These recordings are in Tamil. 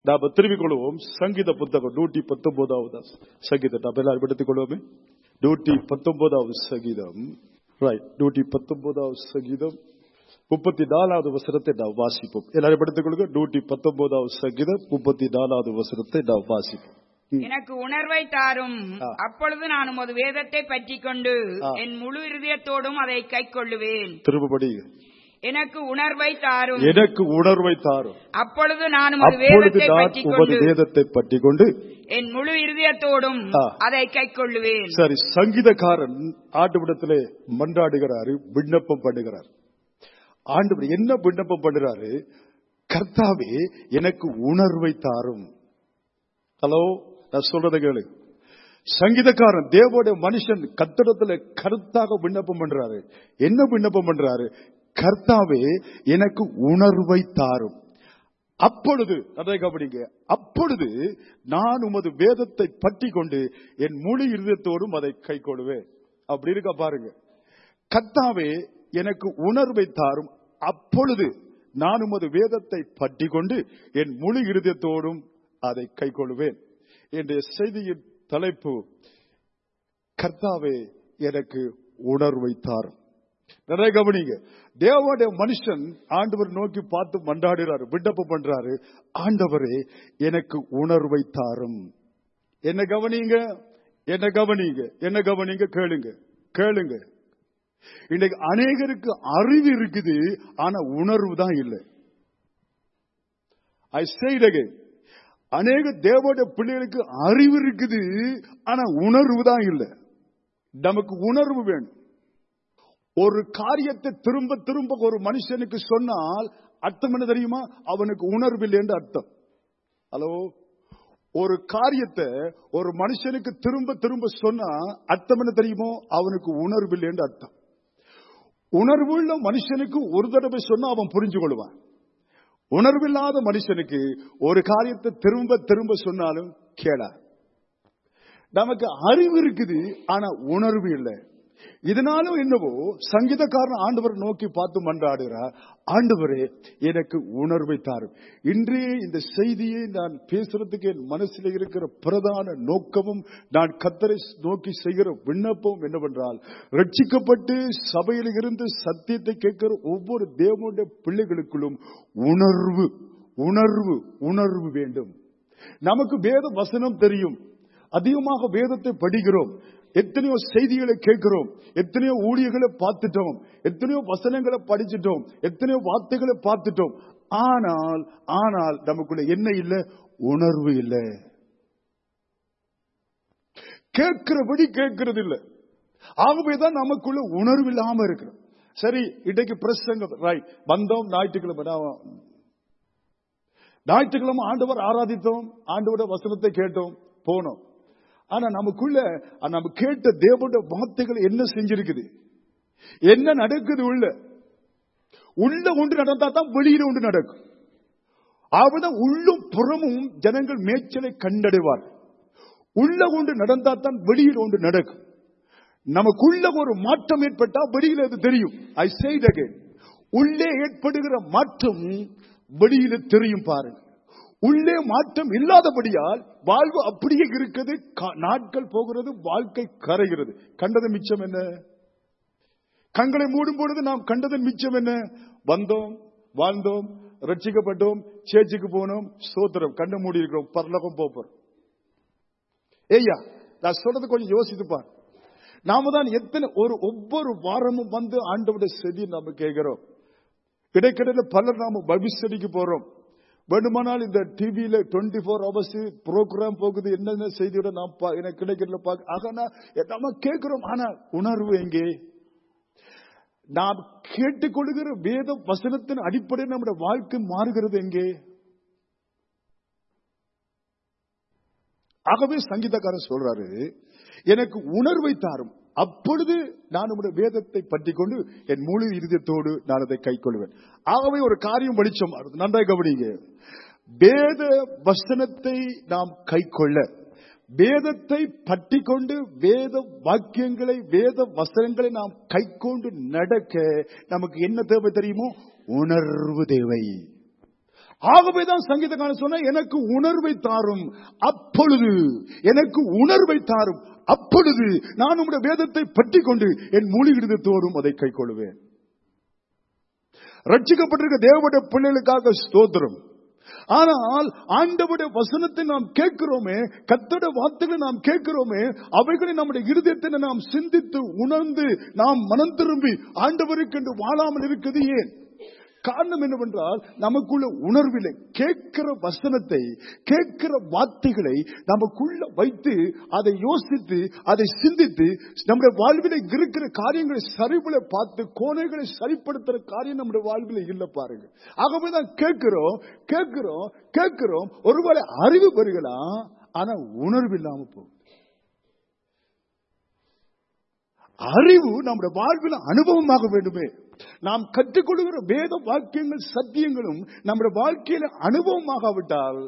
நாம திரும்பிக் கொள்வோம் சங்கீத புத்தகம் நூற்றி பத்தொன்பதாவது சங்கீதம் நாம் எல்லாரும் எடுத்துக் கொள்வோமே நூற்றி பத்தொன்பதாவது சங்கீதம் ரைட் நூற்றி பத்தொன்பதாவது சங்கீதம் முப்பத்தி நாலாவது வசனத்தை நாம் வாசிப்போம் எல்லாரும் எடுத்துக் கொள்ளுங்க நூற்றி பத்தொன்பதாவது சங்கீதம் முப்பத்தி நாலாவது வசனத்தை நாம் வாசிப்போம் எனக்கு உணர்வை தாரும் ஆ. அப்பொழுது நான் உமது வேதத்தை பற்றிக் கொண்டு ஆ. என் முழு இருதயத்தோடும் அதை கைக்கொள்ளுவேன் திரும்பபடி எனக்கு உணர்வை தாரும் எனக்கு உணர்வை தாரும் அப்பொழுது நான் உமது அப்பொழுது வேதத்தை நான் பற்றிக் உமது கொண்டு வேதத்தை பற்றி கொண்டு என் முழு இருதயத்தோடும் ஆ. அதை கைக்கொள்ளுவேன் சரி சங்கீதக்காரன் ஆண்டுவிடத்திலே மன்றாடுகிறாரு விண்ணப்பம் பண்ணுகிறார் ஆண்டு என்ன விண்ணப்பம் பண்ணுறாரு கர்த்தாவே எனக்கு உணர்வை தாரும் ஹலோ நான் சொல்றதை கேளு சங்கீதக்காரன் தேவோட மனுஷன் கத்திடத்துல கருத்தாக விண்ணப்பம் பண்றாரு என்ன விண்ணப்பம் பண்றாரு கர்த்தாவே எனக்கு உணர்வை தாரும் அப்பொழுது அதை கவனிங்க அப்பொழுது நான் உமது வேதத்தை பற்றி கொண்டு என் முழு இருதயத்தோடும் அதை கை கொள்வேன் அப்படி இருக்க பாருங்க கர்த்தாவே எனக்கு உணர்வை தாரும் அப்பொழுது நான் உமது வேதத்தை பற்றி கொண்டு என் முழு இருதயத்தோடும் அதை கை கொள்வேன் என்னுடைய செய்தியின் தலைப்பு கர்த்தாவே எனக்கு உணர்வை தாரும் நிறைய கவனிங்க தேவனுடைய மனுஷன் ஆண்டவர் நோக்கி பார்த்து மன்றாடுறாரு விண்ணப்பம் பண்றாரு ஆண்டவரே எனக்கு உணர்வை தாரும் என்ன கவனிங்க என்ன கவனிங்க என்ன கவனிங்க கேளுங்க கேளுங்க இன்னைக்கு அநேகருக்கு அறிவு இருக்குது ஆனா உணர்வு தான் இல்லை ஐ say அநேக தேவோட பிள்ளைகளுக்கு அறிவு இருக்குது ஆனா உணர்வு தான் இல்லை நமக்கு உணர்வு வேணும் ஒரு காரியத்தை திரும்ப திரும்ப ஒரு மனுஷனுக்கு சொன்னால் அர்த்தம் என்ன தெரியுமா அவனுக்கு உணர்வு இல்லை என்று அர்த்தம் ஹலோ ஒரு காரியத்தை ஒரு மனுஷனுக்கு திரும்ப திரும்ப சொன்னா அர்த்தம் என்ன தெரியுமோ அவனுக்கு உணர்வு இல்லை என்று அர்த்தம் உணர்வுள்ள மனுஷனுக்கு ஒரு தடவை சொன்னா அவன் புரிஞ்சு கொள்வான் உணர்வில்லாத மனுஷனுக்கு ஒரு காரியத்தை திரும்ப திரும்ப சொன்னாலும் கேளா நமக்கு அறிவு இருக்குது ஆனா உணர்வு இல்லை இதனாலும் என்னவோ சங்கீதக்காரன் ஆண்டவர் நோக்கி பார்த்து மன்றாடுகிறார் ஆண்டவரே எனக்கு உணர்வை தாரும் இன்றைய இந்த செய்தியை நான் பேசுறதுக்கு என் மனசில் இருக்கிற பிரதான நோக்கமும் நான் கத்தரை நோக்கி செய்கிற விண்ணப்பம் என்னவென்றால் ரட்சிக்கப்பட்டு சபையில் இருந்து சத்தியத்தை கேட்கிற ஒவ்வொரு தேவனுடைய பிள்ளைகளுக்குள்ளும் உணர்வு உணர்வு உணர்வு வேண்டும் நமக்கு வேத வசனம் தெரியும் அதிகமாக வேதத்தை படிக்கிறோம் எத்தனையோ செய்திகளை கேட்கிறோம் எத்தனையோ ஊழியர்களை பார்த்துட்டோம் எத்தனையோ வசனங்களை படிச்சிட்டோம் எத்தனையோ வார்த்தைகளை பார்த்துட்டோம் ஆனால் ஆனால் நமக்குள்ள என்ன இல்லை உணர்வு இல்லை கேட்கிறபடி கேட்கறது இல்லை ஆகவேதான் நமக்குள்ள உணர்வு இல்லாம இருக்கிறோம் சரி இன்றைக்கு பிரசங்கம் ரைட் வந்தோம் ஞாயிற்றுக்கிழமை நான் ஞாயிற்றுக்கிழமை ஆண்டவர் ஆராதித்தோம் ஆண்டவரோட வசனத்தை கேட்டோம் போனோம் ஆனா நமக்குள்ள நம்ம கேட்ட தேவனுடைய வார்த்தைகள் என்ன செஞ்சிருக்குது என்ன நடக்குது உள்ள உள்ள ஒன்று நடந்தா தான் வெளியில ஒன்று நடக்கும் ஆவதான் உள்ளும் புறமும் ஜனங்கள் மேய்ச்சலை கண்டடைவார் உள்ள ஒன்று நடந்தா தான் வெளியில் ஒன்று நடக்கும் நமக்குள்ள ஒரு மாற்றம் ஏற்பட்டா வெளியில அது தெரியும் ஐ செய்த உள்ளே ஏற்படுகிற மாற்றம் வெளியில தெரியும் பாருங்க உள்ளே மாற்றம் இல்லாதபடியால் வாழ்வு அப்படியே இருக்கிறது கா- நாட்கள் போகிறது வாழ்க்கை கரைகிறது கண்டது மிச்சம் என்ன கண்களை மூடும் பொழுது நாம் கண்டதன் மிச்சம் என்ன வந்தோம் வாழ்ந்தோம் ரட்சிக்கப்பட்டோம் சேர்ச்சுக்கு போனோம் சோத்திரம் கண்ணை மூடி இருக்கிறோம் பரலோகம் போப்போம் ஏய்யா நான் சொல்றது கொஞ்சம் யோசித்து பார் நாம தான் எத்தனை ஒரு ஒவ்வொரு வாரமும் வந்து ஆண்டவுடைய செய்தி நாம கேட்கிறோம் இடைக்கிடையில பலர் நாம பவிஸ்தடிக்கு போறோம் வேண்டுமானால் இந்த டிவியில டுவெண்ட்டி ஃபோர் ஹவர்ஸ் ப்ரோக்ராம் போகுது என்னென்ன செய்தியோட நாம் பா- எனக்கு கிடைக்கிறத பார்க்க ஆக நான் நம்ம கேட்கிறோம் ஆனா உணர்வு எங்கே நாம் கேட்டுக்கொள்கிற வேத வசனத்தின் அடிப்படையில் நம்முடைய வாழ்க்கை மாறுகிறது எங்கே ஆகவே சங்கீதக்காரர் சொல்றாரு எனக்கு உணர்வை தாரும் அப்பொழுது நான் உடைய வேதத்தை பற்றி கொண்டு என் முழு இருதயத்தோடு நான் அதை கைக்கொள்வேன் ஆகவே ஒரு காரியம் படிச்சோம் நன்றாக கவனிங்க வேத வசனத்தை நாம் கைக்கொள்ள வேதத்தை பற்றி கொண்டு வேத வாக்கியங்களை வேத வசனங்களை நாம் கைக்கொண்டு நடக்க நமக்கு என்ன தேவை தெரியுமோ உணர்வு தேவை ஆகவேதான் சங்கீதக்காரன் சொன்ன எனக்கு உணர்வை தாரும் அப்பொழுது எனக்கு உணர்வை தாரும் அப்பொழுது நான் உம்முடைய வேதத்தை பற்றி கொண்டு என் மூலிகிடுதத்தோடும் அதை கை கொள்வேன் ரட்சிக்கப்பட்டிருக்க தேவனுடைய பிள்ளைகளுக்காக ஸ்தோத்திரம் ஆனால் ஆண்டவுடைய வசனத்தை நாம் கேட்கிறோமே கத்தோட வார்த்தைகளை நாம் கேட்கிறோமே அவைகளை நம்முடைய இருதயத்தை நாம் சிந்தித்து உணர்ந்து நாம் மனம் திரும்பி ஆண்டவருக்கு என்று வாழாமல் இருக்குது ஏன் காரணம் என்னவென்றால் நமக்குள்ள உணர்வில்லை கேட்கிற வசனத்தை கேட்கிற வார்த்தைகளை நமக்குள்ள வைத்து அதை யோசித்து அதை சிந்தித்து நம்முடைய வாழ்வில இருக்கிற காரியங்களை சரிவுல பார்த்து கோணைகளை சரிப்படுத்துற காரியம் நம்முடைய வாழ்வில இல்ல பாருங்க ஆகவேதான் கேட்கிறோம் கேட்கிறோம் கேட்கிறோம் ஒருவேளை அறிவு பெருகலாம் ஆனா உணர்வு இல்லாம போகும் அறிவு நம்முடைய வாழ்வில் அனுபவமாக வேண்டுமே நாம் கற்றுக்கொள்கிற வேத வாக்கியங்கள் சத்தியங்களும் நம்முடைய வாழ்க்கையில அனுபவமாகாவிட்டால்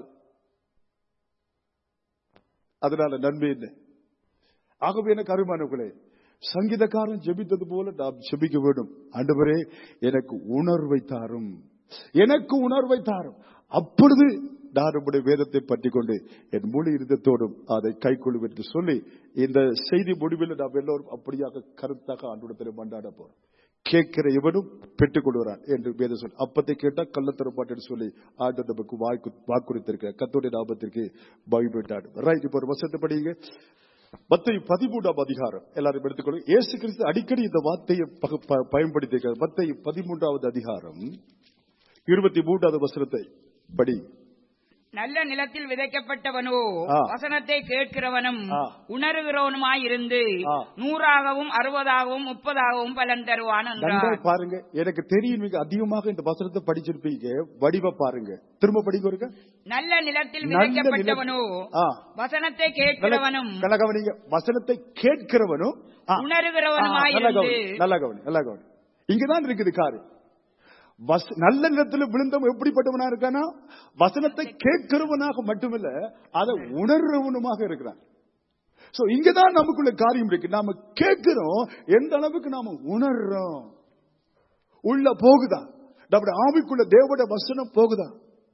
அதனால நன்மை இல்லை ஆகவே எனக்கு அருமானவர்களே சங்கீதக்காரன் ஜெபித்தது போல நாம் ஜெபிக்க வேண்டும் ஆண்டவரே எனக்கு உணர்வை தாரும் எனக்கு உணர்வை தாரும் அப்பொழுது நான் உம்முடைய வேதத்தை பற்றி கொண்டு என் முழு இருதத்தோடும் அதை கைக்கொள்ளும் என்று சொல்லி இந்த செய்தி முடிவில் நாம் எல்லோரும் அப்படியாக கருத்தாக ஆண்டுடத்தில் மண்டாட போறோம் கேட்கிற இவனும் பெற்றுக் கொள்கிறான் என்று வேத சொல் அப்பத்தை கேட்டா கள்ளத்தரப்பாட்டு சொல்லி ஆண்டு நமக்கு வாக்கு வாக்குறுத்திருக்க கத்தோடைய லாபத்திற்கு பயப்பட்டாடு ரைட் இப்போ ஒரு வசத்தை படிங்க மத்திய பதிமூன்றாம் அதிகாரம் எல்லாரும் எடுத்துக்கொள்ளுங்க இயேசு கிறிஸ்து அடிக்கடி இந்த வார்த்தையை பக- ப- பயன்படுத்தி மத்திய பதிமூன்றாவது அதிகாரம் இருபத்தி மூன்றாவது வசனத்தை படி நல்ல நிலத்தில் விதைக்கப்பட்டவனோ ஆ. வசனத்தை கேட்கிறவனும் ஆ. உணர்கிறவனுமாயிருந்து ஆ. நூறாகவும் அறுபதாகவும் முப்பதாகவும் பலன் தருவான் நன்றா என்றார் பாருங்க எனக்கு தெரியும் நீங்க அதிகமாக இந்த வசனத்தை படிச்சிருப்பீங்க வடிவ பாருங்க திரும்ப படிக்க இருக்க நல்ல நிலத்தில் நல்ல விதைக்கப்பட்டவனோ நிலம்- ஆ. வசனத்தை கேட்கிறவனும் நல்ல கவனிங்க வசனத்தை கேட்கிறவனும் ஆ. உணர்கிறவனுமாயிருந்து ஆ, நல்ல கவனி, நல்ல கவனி நல்ல கவனி இங்கதான் இருக்குது காரு வச- நல்ல நிலத்தில் விழுந்தவன் எப்படிப்பட்டவனா இருக்கானா வசனத்தை கேட்கிறவனாக மட்டுமல்ல அதை உணர்றவனுமாக இருக்கிறான் சோ இங்கதான் நமக்குள்ள காரியம் இருக்கு நாம கேட்கிறோம் எந்த அளவுக்கு நாம உணர்றோம் உள்ள போகுதா நம்முடைய ஆவிக்குள்ள தேவட வசனம் போகுதா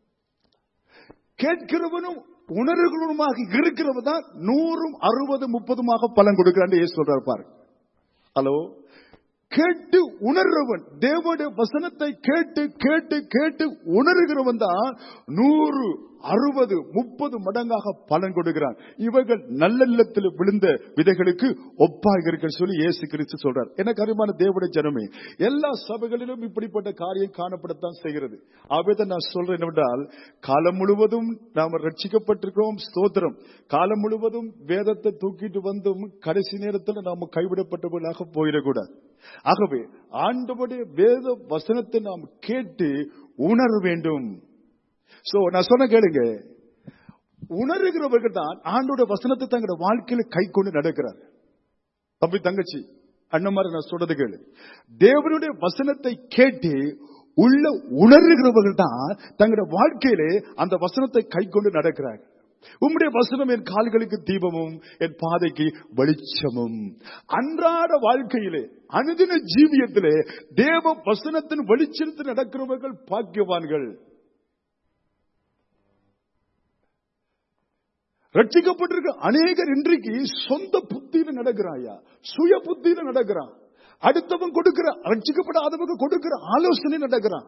கேட்கிறவனும் உணர்கிறவனுமாக இருக்கிறவன் தான் நூறும் அறுபது முப்பதுமாக பலன் கொடுக்கிறான் ஏசு சொல்றாரு பாருங்க ஹலோ கேட்டு உணர்றவன் தேவனுடைய வசனத்தை கேட்டு கேட்டு கேட்டு உணர்கிறவன் தான் நூறு அறுபது முப்பது மடங்காக பலன் கொடுக்கிறான் இவர்கள் நல்ல நிலத்தில் விழுந்த விதைகளுக்கு ஒப்பாக இருக்க சொல்லி இயேசு கிறிஸ்து சொல்றார் எனக்கு அருமான தேவனுடைய ஜனமே எல்லா சபைகளிலும் இப்படிப்பட்ட காரியம் காணப்படத்தான் செய்கிறது ஆகவே நான் சொல்றேன் என்னவென்றால் காலம் முழுவதும் நாம் ரட்சிக்கப்பட்டிருக்கிறோம் ஸ்தோத்திரம் காலம் முழுவதும் வேதத்தை தூக்கிட்டு வந்தும் கடைசி நேரத்தில் நாம் கைவிடப்பட்டவர்களாக போயிடக்கூடாது ஆகவே ஆண்டவருடைய வேத வசனத்தை நாம் கேட்டு உணர வேண்டும் சோ நான் சொன்ன கேளுங்க உணர்கிறவர்கள் தான் ஆண்டோட வசனத்தை தங்களோட வாழ்க்கையில கை கொண்டு நடக்கிறார் தம்பி தங்கச்சி அண்ணமாரி நான் சொல்றது கேளு தேவனுடைய வசனத்தை கேட்டு உள்ள உணர்கிறவர்கள் தான் தங்களோட வாழ்க்கையிலே அந்த வசனத்தை கை கொண்டு நடக்கிறார்கள் உம்முடைய வசனம் என் கால்களுக்கு தீபமும் என் பாதைக்கு வெளிச்சமும் அன்றாட வாழ்க்கையிலே அனுதின ஜீவியத்திலே தேவ வசனத்தின் வெளிச்சத்தில் நடக்கிறவர்கள் பாக்கியவான்கள் ரட்சிக்கப்பட்டிருக்க அநேகர் இன்றைக்கு சொந்த புத்தியில நடக்கிறாயா சுய புத்தியில நடக்கிறான் அடுத்தவன் கொடுக்கிற ரட்சிக்கப்படாதவங்க கொடுக்கிற ஆலோசனை நடக்கிறான்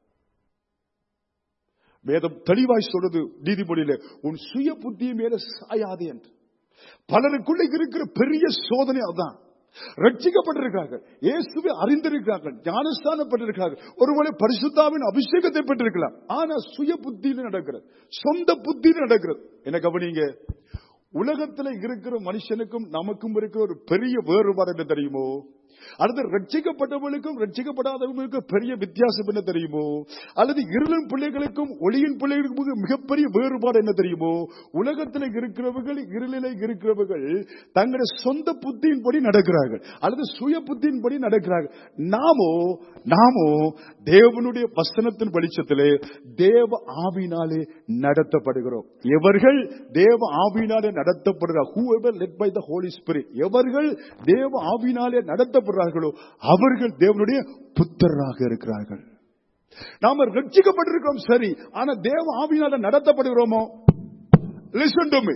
வேதம் தெளிவாய் சொல்றது நீதிமொழியில உன் சுய புத்தியை மேல சாயாதே என்று பலருக்குள்ள இருக்கிற பெரிய சோதனை அதான் ரட்சிக்கப்பட்டிருக்கிறார்கள் இயேசுவை அறிந்திருக்கிறார்கள் ஞானஸ்தானப்பட்டிருக்கிறார்கள் ஒருவேளை பரிசுத்தாவின் அபிஷேகத்தை பெற்றிருக்கலாம் ஆனா சுய புத்தியில நடக்கிறது சொந்த புத்தியில நடக்கிறது என்ன கவனிங்க உலகத்துல இருக்கிற மனுஷனுக்கும் நமக்கும் இருக்கிற ஒரு பெரிய வேறுபாடு என்ன தெரியுமோ அல்லது ரட்சிக்கப்பட்டவர்களுக்கும் ரட்சிக்கப்படாதவர்களுக்கும் பெரிய வித்தியாசம் என்ன தெரியுமோ அல்லது இருளின் பிள்ளைகளுக்கும் ஒளியின் பிள்ளைகளுக்கும் மிகப்பெரிய வேறுபாடு என்ன தெரியுமோ உலகத்தில் இருக்கிறவர்கள் இருளில இருக்கிறவர்கள் தங்களுடைய சொந்த புத்தியின்படி நடக்கிறார்கள் அல்லது சுய புத்தியின்படி நடக்கிறார்கள் நாமோ நாமோ தேவனுடைய வசனத்தின் வெளிச்சத்திலே தேவ ஆவினாலே நடத்தப்படுகிறோம் எவர்கள் தேவ ஆவினாலே நடத்தப்படுகிறார் whoever led by the holy spirit எவர்கள் தேவ ஆவினாலே நடத்தப்படுறார்களோ அவர்கள் தேவனுடைய புத்தராக இருக்கிறார்கள் நாம ரட்சிக்கப்பட்டிருக்கிறோம் சரி ஆனா தேவ ஆவியினால நடத்தப்படுகிறோமோ லிசன் டு மீ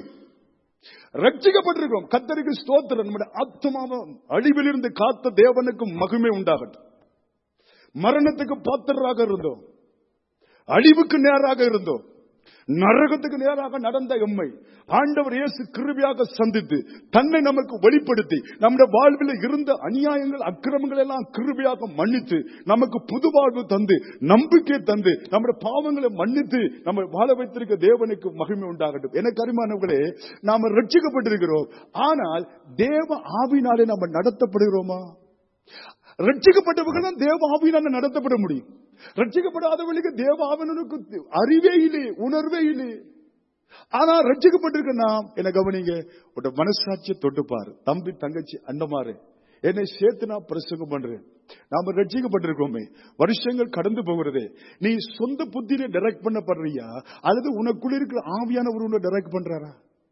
ரட்சிக்கப்பட்டிருக்கிறோம் கத்தருக்கு ஸ்தோத்திரம் நம்முடைய ஆத்மாவும் அழிவிலிருந்து காத்த தேவனுக்கு மகிமை உண்டாகட்டும் மரணத்துக்கு பாத்திரராக இருந்தோம் அழிவுக்கு நேராக இருந்தோம் நரகத்துக்கு நேராக நடந்த எம்மை ஆண்டவர் இயேசு கிருபியாக சந்தித்து தன்னை நமக்கு வெளிப்படுத்தி நம்முடைய வாழ்வில் இருந்த அநியாயங்கள் அக்கிரமங்கள் எல்லாம் கிருபியாக மன்னித்து நமக்கு புது வாழ்வு தந்து நம்பிக்கை தந்து நம்முடைய பாவங்களை மன்னித்து நம்ம வாழ வைத்திருக்க தேவனுக்கு மகிமை உண்டாகட்டும் எனக்கு அருமானவர்களே நாம ரட்சிக்கப்பட்டிருக்கிறோம் ஆனால் தேவ ஆவினாலே நம்ம நடத்தப்படுகிறோமா ரட்சிக்கப்பட்டவர்கள் தான் தேவ ஆவியினால நடத்தப்பட முடியும் ரட்சிக்கப்படாதவர்களுக்கு தேவ ஆவினனுக்கு அறிவே இல்லை உணர்வே இல்லை ஆனா ரட்சிக்கப்பட்டிருக்க நாம் என்ன கவனிங்க உட மனசாட்சியை தொட்டுப்பாரு தம்பி தங்கச்சி அண்டமாறு என்னை சேர்த்து நான் பிரசங்கம் பண்றேன் நாம ரட்சிக்கப்பட்டிருக்கோமே வருஷங்கள் கடந்து போகிறதே நீ சொந்த புத்தியில டைரக்ட் பண்ணப்படுறியா அல்லது உனக்குள்ள இருக்கிற ஆவியானவர் உன்னை டைரக்ட் பண்றாரா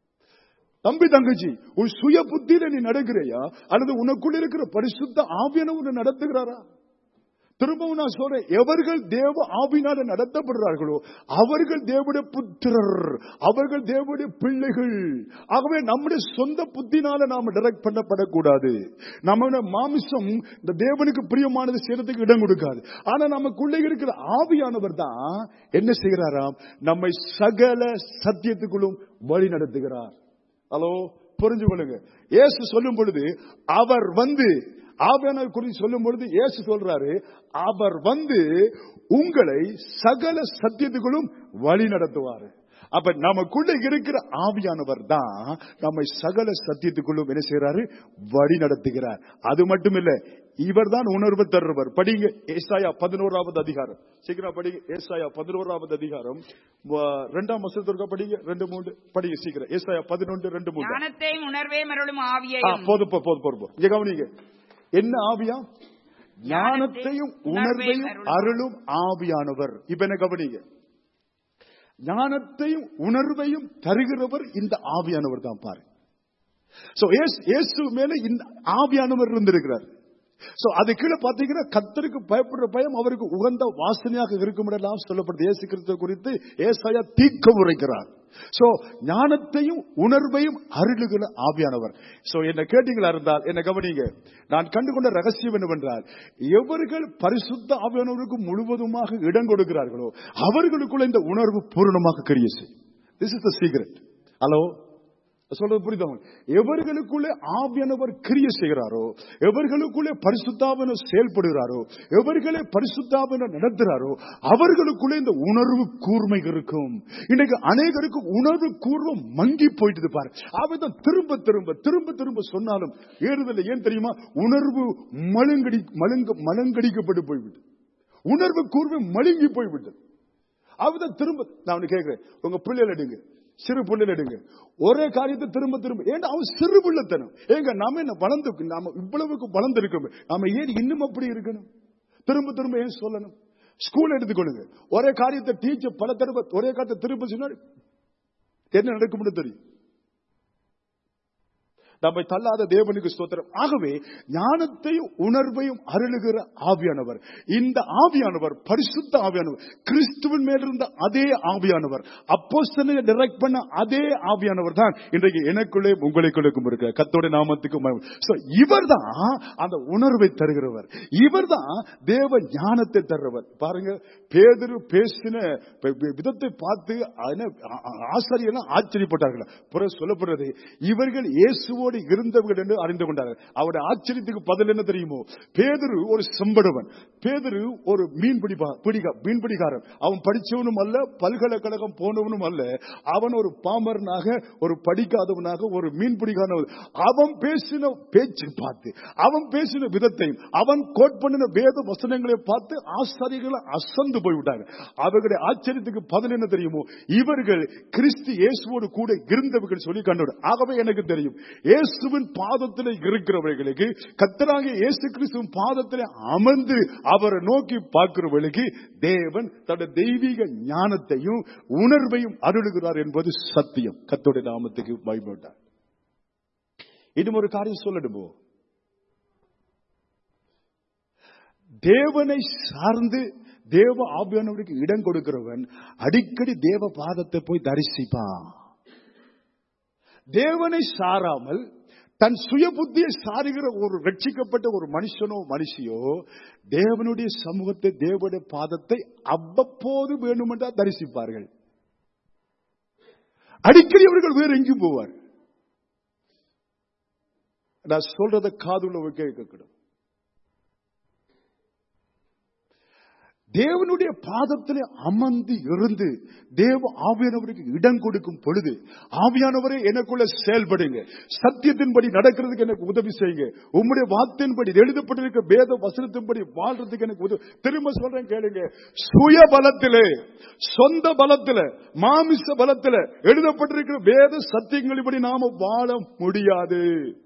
தம்பி தங்கச்சி உன் சுய புத்தியில நீ நடக்கிறையா அல்லது உனக்குள்ள இருக்கிற பரிசுத்த ஆவியான உன்னை நடத்துகிறாரா திரும்பவும் நான் சொல்றேன் எவர்கள் தேவ ஆவினால நடத்தப்படுறார்களோ அவர்கள் தேவனுடைய புத்திரர் அவர்கள் தேவனுடைய பிள்ளைகள் ஆகவே நம்முடைய சொந்த புத்தினால நாம டைரக்ட் பண்ணப்படக்கூடாது நம்ம மாமிசம் இந்த தேவனுக்கு பிரியமானது செய்யறதுக்கு இடம் கொடுக்காது ஆனா நமக்குள்ள இருக்கிற ஆவியானவர் தான் என்ன செய்கிறாராம் நம்மை சகல சத்தியத்துக்குள்ளும் வழி நடத்துகிறார் ஹலோ புரிஞ்சு கொள்ளுங்க இயேசு சொல்லும் பொழுது அவர் வந்து ஆவியானவர் குறித்து சொல்லும் பொழுது இயேசு சொல்றாரு அவர் வந்து உங்களை சகல சத்தியத்துக்குள்ளும் வழி நடத்துவாரு அப்ப நமக்குள்ள இருக்கிற ஆவியானவர் தான் நம்மை சகல சத்தியத்துக்குள்ளும் என்ன செய்யறாரு வழி நடத்துகிறார் அது மட்டும் இல்ல இவர் தான் உணர்வு தருவர் படிங்க ஏசாயா பதினோராவது அதிகாரம் சீக்கிரம் படிங்க ஏசாயா பதினோராவது அதிகாரம் வ- ரெண்டாம் வசனத்திற்கா படிங்க ரெண்டு மூன்று படிங்க சீக்கிரம் ஏசாயா பதினொன்று ரெண்டு மூன்று ஞானத்தையும் உணர்வையும் அருளும் ஆ, ஆவியையும் போதும் போ- போதும் போதும் போதும். இங்க கவனிங்க என்ன ஆவியா ஞானத்தையும் உணர்வையும் அருளும் ஆவியானவர் இப்ப என்ன கவனிங்க ஞானத்தையும் உணர்வையும் தருகிறவர் இந்த ஆவியானவர் தான் பாரு சோ இயேசு மேல இந்த ஆவியானவர் இருந்திருக்கிறார் சோ அது கீழே பாத்தீங்கன்னா கத்தருக்கு பயப்படுற பயம் அவருக்கு உகந்த வாசனையாக இருக்கும் எல்லாம் சொல்லப்படுது இயேசு கிறிஸ்துவ குறித்து ஏசாயா தீக்க உரைக்கிறார் சோ ஞானத்தையும் உணர்வையும் அருளுகிற ஆவியானவர் சோ என்ன கேட்டீங்களா இருந்தால் என்ன கவனிங்க நான் கண்டுகொண்ட ரகசியம் என்னவென்றால் எவர்கள் பரிசுத்த ஆவியானவருக்கு முழுவதுமாக இடம் கொடுக்கிறார்களோ அவர்களுக்குள்ள இந்த உணர்வு பூரணமாக கிரிய செய்யும் this is the secret hello சொல்றது புரியுதா உங்களுக்கு? எவர்களுக்குள்ளே ஆவியானவர் கிரிய செய்கிறாரோ எவர்களுக்குள்ளே பரிசுத்தாவன செயல்படுகிறாரோ எவர்களே பரிசுத்தாவன நடத்துகிறாரோ அவர்களுக்குள்ளே இந்த உணர்வு கூர்மை இருக்கும் இன்னைக்கு அநேகருக்கு உணர்வு கூர்வம் மங்கி போயிட்டு பாரு அவதான் திரும்ப திரும்ப திரும்ப திரும்ப சொன்னாலும் ஏறுதல் ஏன் தெரியுமா உணர்வு மழுங்கடி மழுங்க மலங்கடிக்கப்பட்டு போய்விட்டு உணர்வு கூர்வை மழுங்கி போய்விட்டது அவதான் திரும்ப நான் உன்னை கேட்கிறேன் உங்க பிள்ளைகள் எடுங்க சிறு பிள்ளைகள் எடுங்க ஒரே காரியத்தை திரும்ப திரும்ப ஏன்டா அவன் சிறு பிள்ளைத்தனம் ஏங்க நாம என்ன வளர்ந்து நாம இவ்வளவுக்கு வளர்ந்து இருக்கோம் நாம ஏன் இன்னும் அப்படி இருக்கணும் திரும்ப திரும்ப ஏன் சொல்லணும் ஸ்கூல் எடுத்துக்கொள்ளுங்க ஒரே காரியத்தை டீச்சர் பல தடவை ஒரே காரியத்தை திரும்ப சொன்னா என்ன நடக்கும்னு தெரியும் நம்மை தள்ளாத தேவனுக்கு ஸ்தோத்திரம் ஆகவே ஞானத்தையும் உணர்வையும் அருளுகிற ஆவியானவர் இந்த ஆவியானவர் பரிசுத்த ஆவியானவர் கிறிஸ்துவின் மேல் இருந்த அதே ஆவியானவர் அப்போஸ்தலனை டைரக்ட் பண்ண அதே ஆவியானவர் தான் இன்றைக்கு எனக்குள்ளே உங்களுக்குள்ளுக்கும் இருக்க கத்தோட நாமத்துக்கும் இவர் தான் அந்த உணர்வை தருகிறவர் இவர் தான் தேவ ஞானத்தை தருகிறவர் பாருங்க பேதுரு பேசின ப- ப- விதத்தை பார்த்து என்ன, ஆ- ஆ- ஆசாரியெல்லாம் ஆச்சரியப்பட்டார்கள் பிறகு சொல்லப்படுறது இவர்கள் இயேசுவோடு இருந்தவர்கள் என்று அறிந்து கொண்டார்கள் அவருடைய ஆச்சரியத்துக்கு பதில் என்ன தெரியுமோ பேதுரு ஒரு செம்படுவன் பேதுரு ஒரு மீன்பிடி பிடிகா மீன்பிடிக்காரன் அவன் படிச்சவனும் அல்ல பல்கலைக்கழகம் போனவனும் அல்ல அவன் ஒரு பாமரனாக ஒரு படிக்காதவனாக ஒரு மீன்பிடிக்காரன் அவன் பேசின பேச்சு பார்த்து அவன் பேசின விதத்தையும் அவன் கோட் பண்ணின வேத வசனங்களை பார்த்து ஆசாரிகள் அசந்து போய்விட்டாங்க அவர்களுடைய ஆச்சரியத்துக்கு பதில் என்ன தெரியுமோ இவர்கள் கிறிஸ்து இயேசுவோடு கூட இருந்தவர்கள் சொல்லி கண்டோடு ஆகவே எனக்கு தெரியும் இயேசுவின் பாதத்தில் இருக்கிறவர்களுக்கு கத்தராக இயேசு கிறிஸ்துவின் பாதத்தில் அமர்ந்து அவரை நோக்கி பார்க்கிறவர்களுக்கு தேவன் தன்னுடைய தெய்வீக ஞானத்தையும் உணர்வையும் அருளுகிறார் என்பது சத்தியம் கத்தோடைய நாமத்துக்கு பயப்பட்டார் இன்னும் ஒரு காரியம் சொல்லணுமோ தேவனை சார்ந்து தேவ ஆவியானவருக்கு இடம் கொடுக்கிறவன் அடிக்கடி தேவ பாதத்தை போய் தரிசிப்பான் தேவனை சாராமல் தன் சுய புத்தியை சாருகிற ஒரு ரட்சிக்கப்பட்ட ஒரு மனுஷனோ மனுஷியோ தேவனுடைய சமூகத்தை தேவனுடைய பாதத்தை அவ்வப்போது வேண்டுமென்றா தரிசிப்பார்கள் அடிக்கடி அவர்கள் வேற எங்கேயும் போவார் நான் சொல்றத காதுள்ள கேட்கக்கூடும் தேவனுடைய பாதத்திலே அமர்ந்து இருந்து தேவ ஆவியானவருக்கு இடம் கொடுக்கும் பொழுது ஆவியானவரே எனக்குள்ள செயல்படுங்க சத்தியத்தின்படி நடக்கிறதுக்கு எனக்கு உதவி செய்யுங்க உம்முடைய வார்த்தையின்படி எழுதப்பட்டிருக்க வேத வசனத்தின்படி வாழ்றதுக்கு எனக்கு உதவி திரும்ப சொல்றேன் கேளுங்க சுய பலத்திலே சொந்த பலத்தில மாமிச பலத்தில எழுதப்பட்டிருக்கிற வேத சத்தியங்களின்படி நாம வாழ முடியாது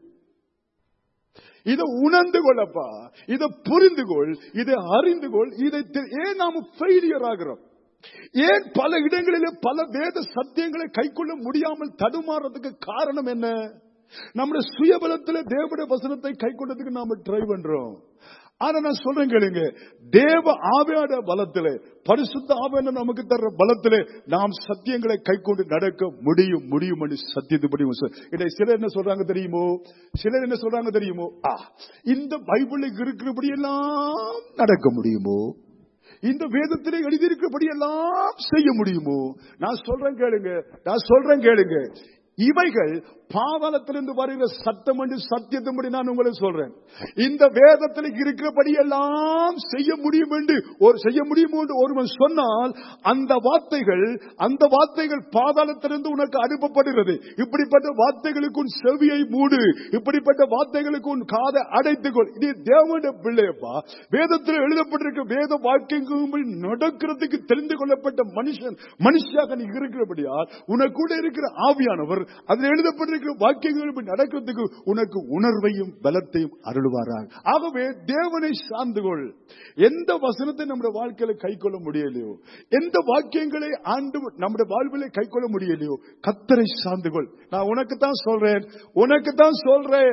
இதை உணர்ந்து கொள்ளப்பா இதை புரிந்து கொள் இதை அறிந்து கொள் இதை தெ- ஏன் நாம ஃபெயிலியர் ஆகிறோம் ஏன் பல இடங்களிலே பல வேத சத்தியங்களை கைக்கொள்ள முடியாமல் தடுமாறதுக்கு காரணம் என்ன நம்முடைய சுயபலத்திலே தேவனுடைய வசனத்தை கைக்கொண்டதுக்கு நாம ட்ரை பண்றோம் ஆனா நான் சொல்றேன் கேளுங்க தேவ ஆவியாட பலத்திலே பரிசுத்த ஆவியான நமக்கு தர்ற பலத்திலே நாம் சத்தியங்களை கைக்கொண்டு நடக்க முடியும் முடியும் என்று சத்தியத்துப்படி இதை சிலர் என்ன சொல்றாங்க தெரியுமோ சிலர் என்ன சொல்றாங்க தெரியுமோ ஆ இந்த பைபிளுக்கு இருக்கிறபடி எல்லாம் நடக்க முடியுமோ இந்த வேதத்திலே எழுதியிருக்கிறபடி எல்லாம் செய்ய முடியுமோ நான் சொல்றேன் கேளுங்க நான் சொல்றேன் கேளுங்க இவைகள் பாதாளத்திலிருந்து வருகிற சத்தம் என்று சத்தியத்தின்படி நான் உங்களை சொல்றேன் இந்த வேதத்தில் இருக்கிறபடி எல்லாம் செய்ய முடியும் என்று ஒரு செய்ய முடியும் என்று ஒருவன் சொன்னால் அந்த வார்த்தைகள் அந்த வார்த்தைகள் பாதாளத்திலிருந்து உனக்கு அனுப்பப்படுகிறது இப்படிப்பட்ட வார்த்தைகளுக்கு உன் செவியை மூடு இப்படிப்பட்ட வார்த்தைகளுக்கு உன் காதை அடைத்துக்கொள் இது தேவனுடைய பிள்ளையப்பா வேதத்தில் எழுதப்பட்டிருக்க வேத வாக்கியங்கள் நடக்கிறதுக்கு தெரிந்து கொள்ளப்பட்ட மனுஷன் மனுஷியாக நீ இருக்கிறபடியால் உனக்கு கூட இருக்கிற ஆவியானவர் அதில் எழுதப்பட்டிருக்கிற வாக்கியங்கள் இப்படி நடக்கிறதுக்கு உனக்கு உணர்வையும் பலத்தையும் அருள்வாராக ஆகவே தேவனை சார்ந்து கொள் எந்த வசனத்தை நம்முடைய வாழ்க்கையில கை கொள்ள முடியலையோ எந்த வாக்கியங்களை ஆண்டு நம்முடைய வாழ்விலே கை கொள்ள முடியலையோ கத்தரை சார்ந்து கொள் நான் உனக்கு தான் சொல்றேன் உனக்கு தான் சொல்றேன்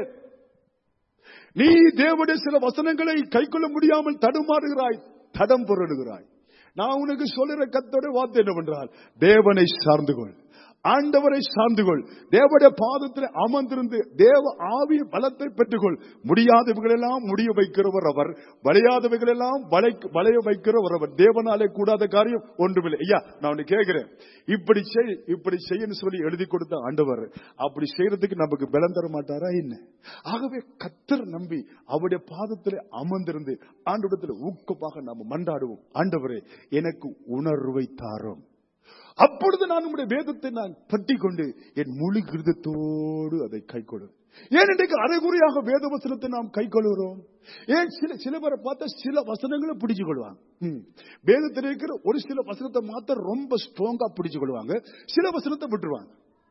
நீ தேவனுடைய சில வசனங்களை கைக்கொள்ள முடியாமல் தடுமாறுகிறாய் தடம் புரடுகிறாய் நான் உனக்கு சொல்லுற கத்தோட வார்த்தை என்னவென்றால் தேவனை சார்ந்து கொள் ஆண்டவரை சார்ந்து கொள் தேவனுடைய பாதத்தில் அமர்ந்திருந்து தேவ ஆவிய பலத்தை பெற்றுக்கொள் முடியாதவைகளெல்லாம் முடிய வைக்கிறவர் அவர் வளையாதவைகளெல்லாம் வளைக்க- வளைய வைக்கிறவர் அவர் தேவனாலே கூடாத காரியம் ஒன்றுமில்லை ஐயா நான் உன்னை கேட்கிறேன் இப்படி செய் இப்படி செய்யன்னு சொல்லி எழுதி கொடுத்த ஆண்டவர் அப்படி செய்யறதுக்கு நமக்கு பலம் தர மாட்டாரா என்ன ஆகவே கத்தர் நம்பி அவருடைய பாதத்தில் அமர்ந்திருந்து ஆண்டவரத்தில் ஊக்கமாக நாம் மன்றாடுவோம் ஆண்டவரே எனக்கு உணர்வை தாரும் அப்பொழுது நான் உம்முடைய வேதத்தை நான் பற்றி கொண்டு என் முழு கிருதத்தோடு அதை கைக்கொள்ளும் ஏன் இன்றைக்கு அரைகுறையாக வேத வசனத்தை நாம் கைக்கொள்கிறோம் ஏன் சில சில பேரை பார்த்தா சில வசனங்களை பிடிச்சு கொள்வாங்க ம். வேதத்தில் இருக்கிற ஒரு சில வசனத்தை மாத்த ரொம்ப ஸ்ட்ராங்கா பிடிச்சு கொள்வாங்க சில வசனத்தை விட்டுருவாங்க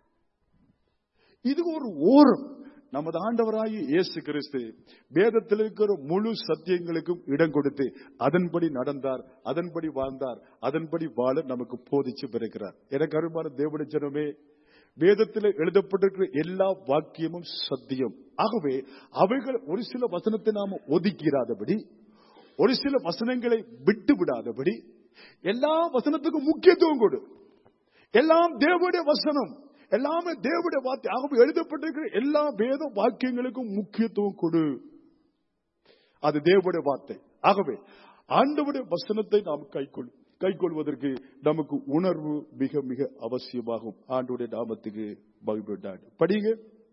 இது ஒரு ஓரம் நமது ஆண்டவராகி இயேசு கிறிஸ்து வேதத்தில் இருக்கிற முழு சத்தியங்களுக்கும் இடம் கொடுத்து அதன்படி நடந்தார் அதன்படி வாழ்ந்தார் அதன்படி வாழ நமக்கு போதிச்சு பிறக்கிறார் எனக்கு அருமான தேவனுடைய ஜனமே வேதத்தில் எழுதப்பட்டிருக்கிற எல்லா வாக்கியமும் சத்தியம் ஆகவே அவைகள் ஒரு சில வசனத்தை நாம ஒதுக்கிறாதபடி ஒரு சில வசனங்களை விட்டு விடாதபடி எல்லா வசனத்துக்கும் முக்கியத்துவம் கொடு எல்லாம் தேவனுடைய வசனம் எல்லாமே தேவனுடைய வார்த்தை ஆகவே எழுதப்பட்டிருக்கிற எல்லா வேத வாக்கியங்களுக்கும் முக்கியத்துவம் கொடு அது தேவனுடைய வார்த்தை ஆகவே ஆண்டவருடைய வசனத்தை நாம் கைக்கொள் கைக்கொள்வதற்கு நமக்கு உணர்வு மிக மிக அவசியமாகும் ஆண்டவருடைய நாமத்துக்கு மகிழ்ந்தாடு படிங்க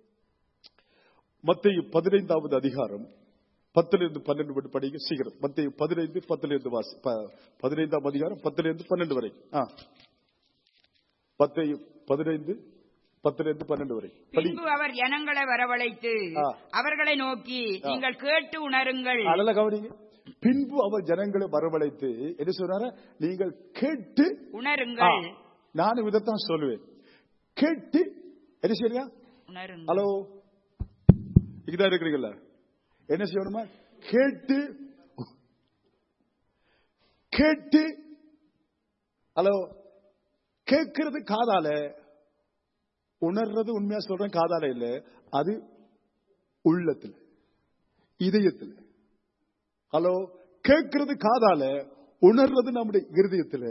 மத்திய பதினைந்தாவது அதிகாரம் பத்துல இருந்து பன்னெண்டு வரை படிங்க சீக்கிரம் மத்திய பதினைந்து பத்துல இருந்து வாசி ப- பதினைந்தாம் அதிகாரம் பத்துல இருந்து பன்னெண்டு வரை ஆ பத்தையும் பதினைந்து பத்துல இருந்து பன்னெண்டு வரை படி பின்பு அவர் ஜனங்களை வரவழைத்து ஆ. அவர்களை நோக்கி நீங்கள் கேட்டு உணருங்கள் அதெல்லாம் கவனிங்க பின்பு அவர் ஜனங்களை வரவழைத்து என்ன சொல்றாரு நீங்கள் கேட்டு ஆ, உணருங்கள் நானும் இதைத்தான் சொல்லுவேன் கேட்டு என்ன செய்யறியா உணருங்கள் ஹலோ இங்கதான் இருக்கிறீங்களா என்ன செய்யணுமா கேட்டு கேட்டு ஹலோ கேட்கறது காதால உணர்றது உண்மையா சொல்றேன் காதால இல்ல அது உள்ளத்துல இதயத்துல ஹலோ கேட்கறது காதால உணர்றது நம்முடைய இருதயத்துல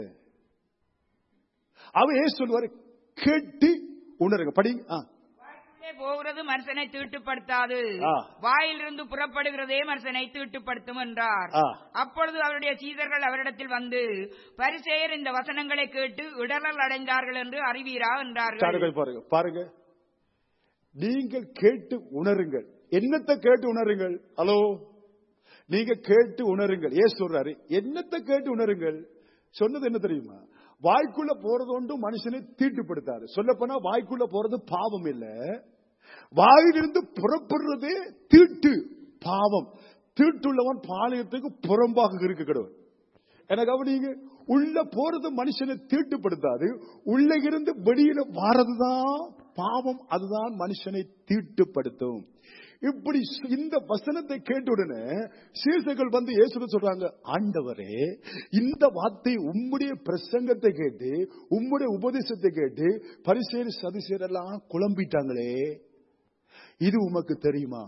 அவ ஏன் சொல்லுவாரு கேட்டு உணருங்க படி ஆ. உள்ளே போகிறது மனுஷனை தீட்டுப்படுத்தாது ஆ. வாயிலிருந்து புறப்படுகிறதே மனுஷனை தீட்டுப்படுத்தும் என்றார் ஆ. அப்பொழுது அவருடைய சீடர்கள் அவரிடத்தில் வந்து பரிசேயர் இந்த வசனங்களை கேட்டு இடரல் அடைந்தார்கள் என்று அறிவீரா என்றார்கள் காடுகள் பாருங்க பாருங்க நீங்கள் கேட்டு உணருங்கள் என்னத்தை கேட்டு உணருங்கள் ஹலோ நீங்க கேட்டு உணருங்கள் ஏன் சொல்றாரு என்னத்தை கேட்டு உணருங்கள் சொன்னது என்ன தெரியுமா வாய்க்குள்ள போறது ஒன்றும் மனுஷனை தீட்டுப்படுத்தாரு சொல்ல போனா வாய்க்குள்ள போறது பாவம் இல்ல வாயிலிருந்து புறப்படுறதே தீட்டு பாவம் தீட்டுள்ளவன் பாளையத்துக்கு புறம்பாக இருக்க கடவுள் என கவனிங்க உள்ள போறது மனுஷனை தீட்டுப்படுத்தாது உள்ள இருந்து வெளியில வாரதுதான் பாவம் அதுதான் மனுஷனை தீட்டுப்படுத்தும் இப்படி சு- இந்த வசனத்தை கேட்ட உடனே சீசர்கள் வந்து இயேசுவை சொல்றாங்க ஆண்டவரே இந்த வார்த்தை உம்முடைய பிரசங்கத்தை கேட்டு உம்முடைய உபதேசத்தை கேட்டு பரிசேர் சதிசேர் எல்லாம் குழம்பிட்டாங்களே இது உமக்கு தெரியுமா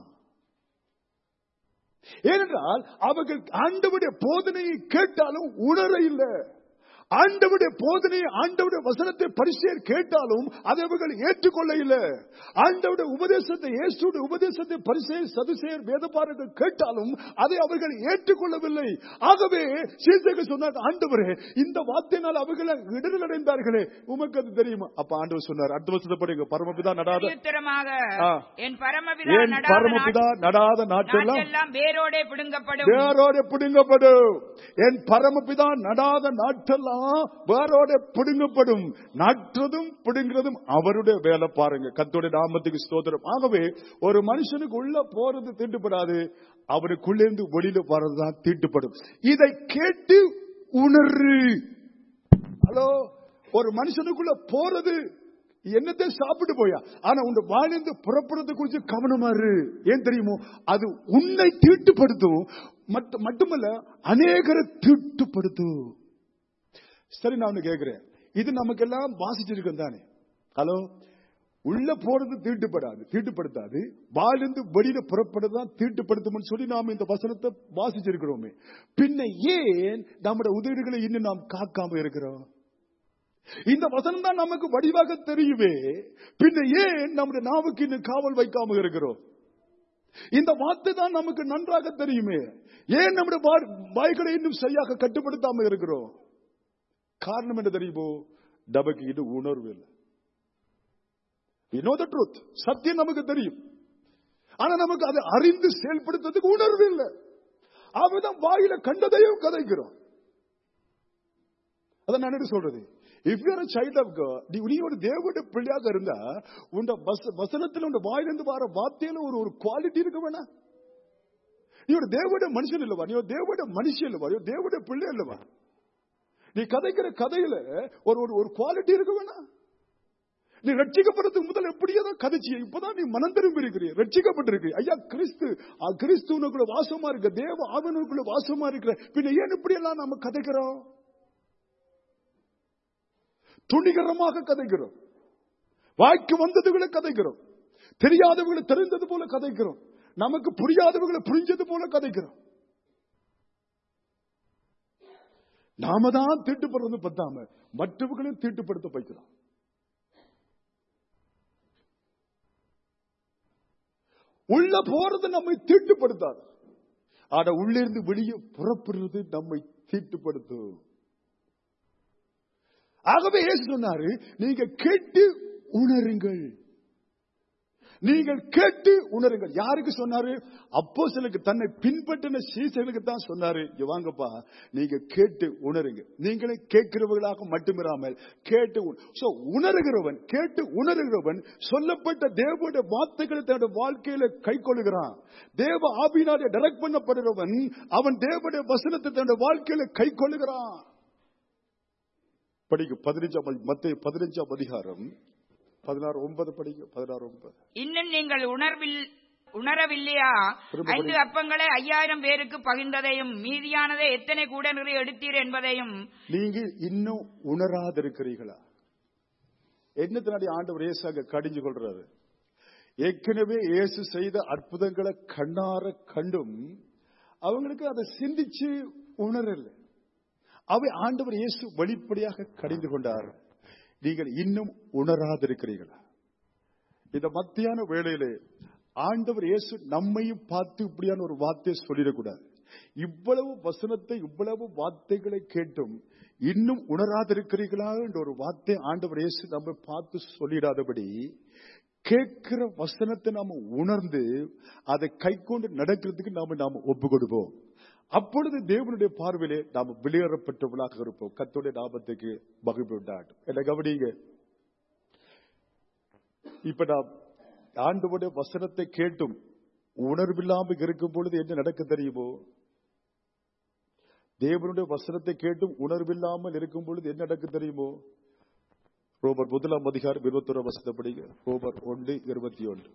ஏனென்றால் அவர்கள் ஆண்டவுடைய போதனையை கேட்டாலும் உணர இல்லை ஆண்டவுடைய போதனையை ஆண்டவுடைய வசனத்தை பரிசேர் கேட்டாலும் அதை அவர்கள் ஏற்றுக்கொள்ள இல்லை ஆண்டவுடைய உபதேசத்தை இயேசுடைய உபதேசத்தை பரிசேர் சதுசேர் வேதபாரர்கள் கேட்டாலும் அதை அவர்கள் ஏற்றுக்கொள்ளவில்லை ஆகவே சீசர்கள் சொன்னார் ஆண்டவரே இந்த வார்த்தையினால் அவர்கள் இடர்கள் அடைந்தார்களே உமக்கு அது தெரியுமா அப்ப ஆண்டவர் சொன்னார் அடுத்த வருஷத்தை படிங்க பரமபிதா நடாத உத்தரமாக ஆ. என் பரமபிதா ஏன் நடாத பரமபிதா நடாத நாட்டெல்லாம் நாட்டெல்லாம் வேரோடே பிடுங்கப்படும் வேரோட பிடுங்கப்படும் என் பரமபிதா நடாத நாட்டெல்லாம் வேரோட பிடுங்கப்படும் நற்றதும் பிடுங்கிறதும் அவருடைய வேலை பாருங்க கத்தோட நாமத்துக்கு ஸ்தோத்திரம் ஆகவே ஒரு மனுஷனுக்கு உள்ள போறது தீட்டுப்படாது அவனுக்குள்ளேருந்து வெளியில போறதுதான் தீட்டுப்படும் இதை கேட்டு உணர்று ஹலோ ஒரு மனுஷனுக்குள்ள போறது என்னத்தை சாப்பிட்டு போயா ஆனா உங்க வாயிலிருந்து புறப்படுறது குறித்து கவனமா இரு ஏன் தெரியுமோ அது உன்னை தீட்டுப்படுத்தும் மத்த- மட்டுமல்ல அநேகரை தீட்டுப்படுத்தும் சரி நான் ஒண்ணு கேட்கிறேன் இது நமக்கெல்லாம் வாசிச்சிருக்கோம் தானே ஹலோ உள்ள போறது தீட்டுப்படாது தீட்டுப்படுத்தாது வாயிலிருந்து வெளியில புறப்படுறதுதான் தீட்டுப்படுத்தும்னு சொல்லி நாம இந்த வசனத்தை வாசிச்சிருக்கிறோமே பின்ன ஏன் நம்முடைய உதவிகளை இன்னும் நாம் காக்காம இருக்கிறோம் இந்த வசனம் தான் நமக்கு வடிவாக தெரியுமே பின்ன ஏன் நம்முடைய நாவுக்கு இன்னும் காவல் வைக்காம இருக்கிறோம் இந்த வார்த்தை தான் நமக்கு நன்றாக தெரியுமே ஏன் நம்முடைய வா- வாய்களை இன்னும் சரியாக கட்டுப்படுத்தாம இருக்கிறோம் காரணம் என்ன தெரியுமோ நமக்கு இது உணர்வு இல்லை We know the truth. சத்தியம் நமக்கு தெரியும் ஆனா நமக்கு அதை அறிந்து செயல்படுத்துறதுக்கு உணர்வு இல்லை அவதான் வாயில கண்டதையும் கதைக்கிறோம் அதான் நான் என்ன சொல்றது இஃப் யூர் சைல்ட் ஆஃப் நீ நீ ஒரு தேவனுடைய பிள்ளையாக இருந்தா உண்ட வச- வசனத்துல உண்ட வாயிலிருந்து வர வார்த்தையில ஒரு ஒரு குவாலிட்டி இருக்க வேணா நீ ஒரு தேவனுடைய மனுஷன் இல்லவா நீ ஒரு தேவனுடைய மனுஷன் இல்லவா நீ ஒரு தேவனுடைய பிள்ளை இல்லவா நீ கதைக்கிற கதையில ஒரு ஒரு ஒரு குவாலிட்டி இருக்க வேணா நீ ரட்சிக்கப்படுறதுக்கு முதல்ல எப்படியேதான் கதைச்சி இப்பதான் நீ மனம் திரும்பி இருக்கிறீ ரட்சிக்கப்பட்டிருக்கு ஐயா கிறிஸ்து ஆ, கிறிஸ்து உனக்குள்ள வாசமா இருக்க தேவ ஆவனுக்குள்ள வாசமா இருக்கிற பின்ன ஏன் இப்படி எல்லாம் நம்ம கதைக்கிறோம் துணிகரமாக கதைக்கிறோம் வாய்க்கு வந்ததுகளை கதைக்கிறோம் தெரியாதவர்களை தெரிந்தது போல கதைக்கிறோம் நமக்கு புரியாதவர்களை புரிஞ்சது போல கதைக்கிறோம் நாம தான் தீட்டுப்படுறது பத்தாம மற்றவர்களையும் தீட்டுப்படுத்த வைக்கிறோம் உள்ள போறது நம்மை தீட்டுப்படுத்தாது ஆனா உள்ளிருந்து வெளியே புறப்படுறது நம்மை தீட்டுப்படுத்தும் ஆகவே இயேசு சொன்னாரு நீங்க கேட்டு உணருங்கள் நீங்கள் கேட்டு உணருங்கள் யாருக்கு சொன்னாரு அப்போ தன்னை பின்பற்றின சீசர்களுக்கு தான் சொன்னாரு இங்க வாங்கப்பா நீங்க கேட்டு உணருங்க நீங்களே கேட்கிறவர்களாக மட்டுமிராமல் கேட்டு உண- So, உணர்கிறவன் கேட்டு உணர்கிறவன் சொல்லப்பட்ட தேவனுடைய வார்த்தைகளை தன்னுடைய வாழ்க்கையில கை கொள்ளுகிறான் தேவ ஆவினாலே டைரக்ட் பண்ணப்படுகிறவன் அவன் தேவனுடைய வசனத்தை தன்னுடைய வாழ்க்கையில கை கொள்ளுகிறான் படிக்க பதினஞ்சாம் மத்திய பதினஞ்சாம் அதிகாரம் பதினாறு ஒன்பது படிக்க பதினாறு ஒன்பது இன்னும் நீங்கள் உணர்வில் உணரவில்லையா திரும்ப ஐந்து படி. அப்பங்களை ஐயாயிரம் பேருக்கு பகிர்ந்ததையும் மீதியானதை எத்தனை கூட நிறைய எடுத்தீர் என்பதையும் நீங்க இன்னும் உணராதிருக்கிறீர்களா என்னத்தினாடி ஆண்டவர் இயேசாக கடிஞ்சு கொள்றாரு ஏற்கனவே இயேசு செய்த அற்புதங்களை கண்ணார கண்டும் அவங்களுக்கு அதை சிந்திச்சு உணரல அவை ஆண்டவர் இயேசு வெளிப்படையாக கடிந்து கொண்டார் நீங்கள் இன்னும் உணராதிருக்கிறீர்களா இந்த மத்தியான வேளையிலே ஆண்டவர் இயேசு நம்மையும் பார்த்து இப்படியான ஒரு வார்த்தையை சொல்லிடக்கூடாது இவ்வளவு வசனத்தை இவ்வளவு வார்த்தைகளை கேட்டும் இன்னும் உணராதிருக்கிறீர்களா என்ற ஒரு வார்த்தை ஆண்டவர் இயேசு நம்ம பார்த்து சொல்லிடாதபடி கேட்கிற வசனத்தை நாம உணர்ந்து அதை கை கொண்டு நடக்கிறதுக்கு நாம நாம ஒப்பு கொடுப்போம் அப்பொழுது தேவனுடைய பார்வையிலே நாம வெளியேறப்பட்டவர்களாக இருப்போம் கத்தோடைய லாபத்துக்கு மகிழ்வு உண்டாட்டும் என்ன கவனிங்க இப்ப நாம் ஆண்டவுடைய வசனத்தை கேட்டும் உணர்வில்லாமல் இருக்கும் பொழுது என்ன நடக்க தெரியுமோ தேவனுடைய வசனத்தை கேட்டும் உணர்வில்லாமல் இருக்கும் பொழுது என்ன நடக்க தெரியுமோ ரோபர் முதலாம் அதிகாரம் இருபத்தொரு வசனப்படிங்க ரோபர் ஒன்று இருபத்தி ஒன்று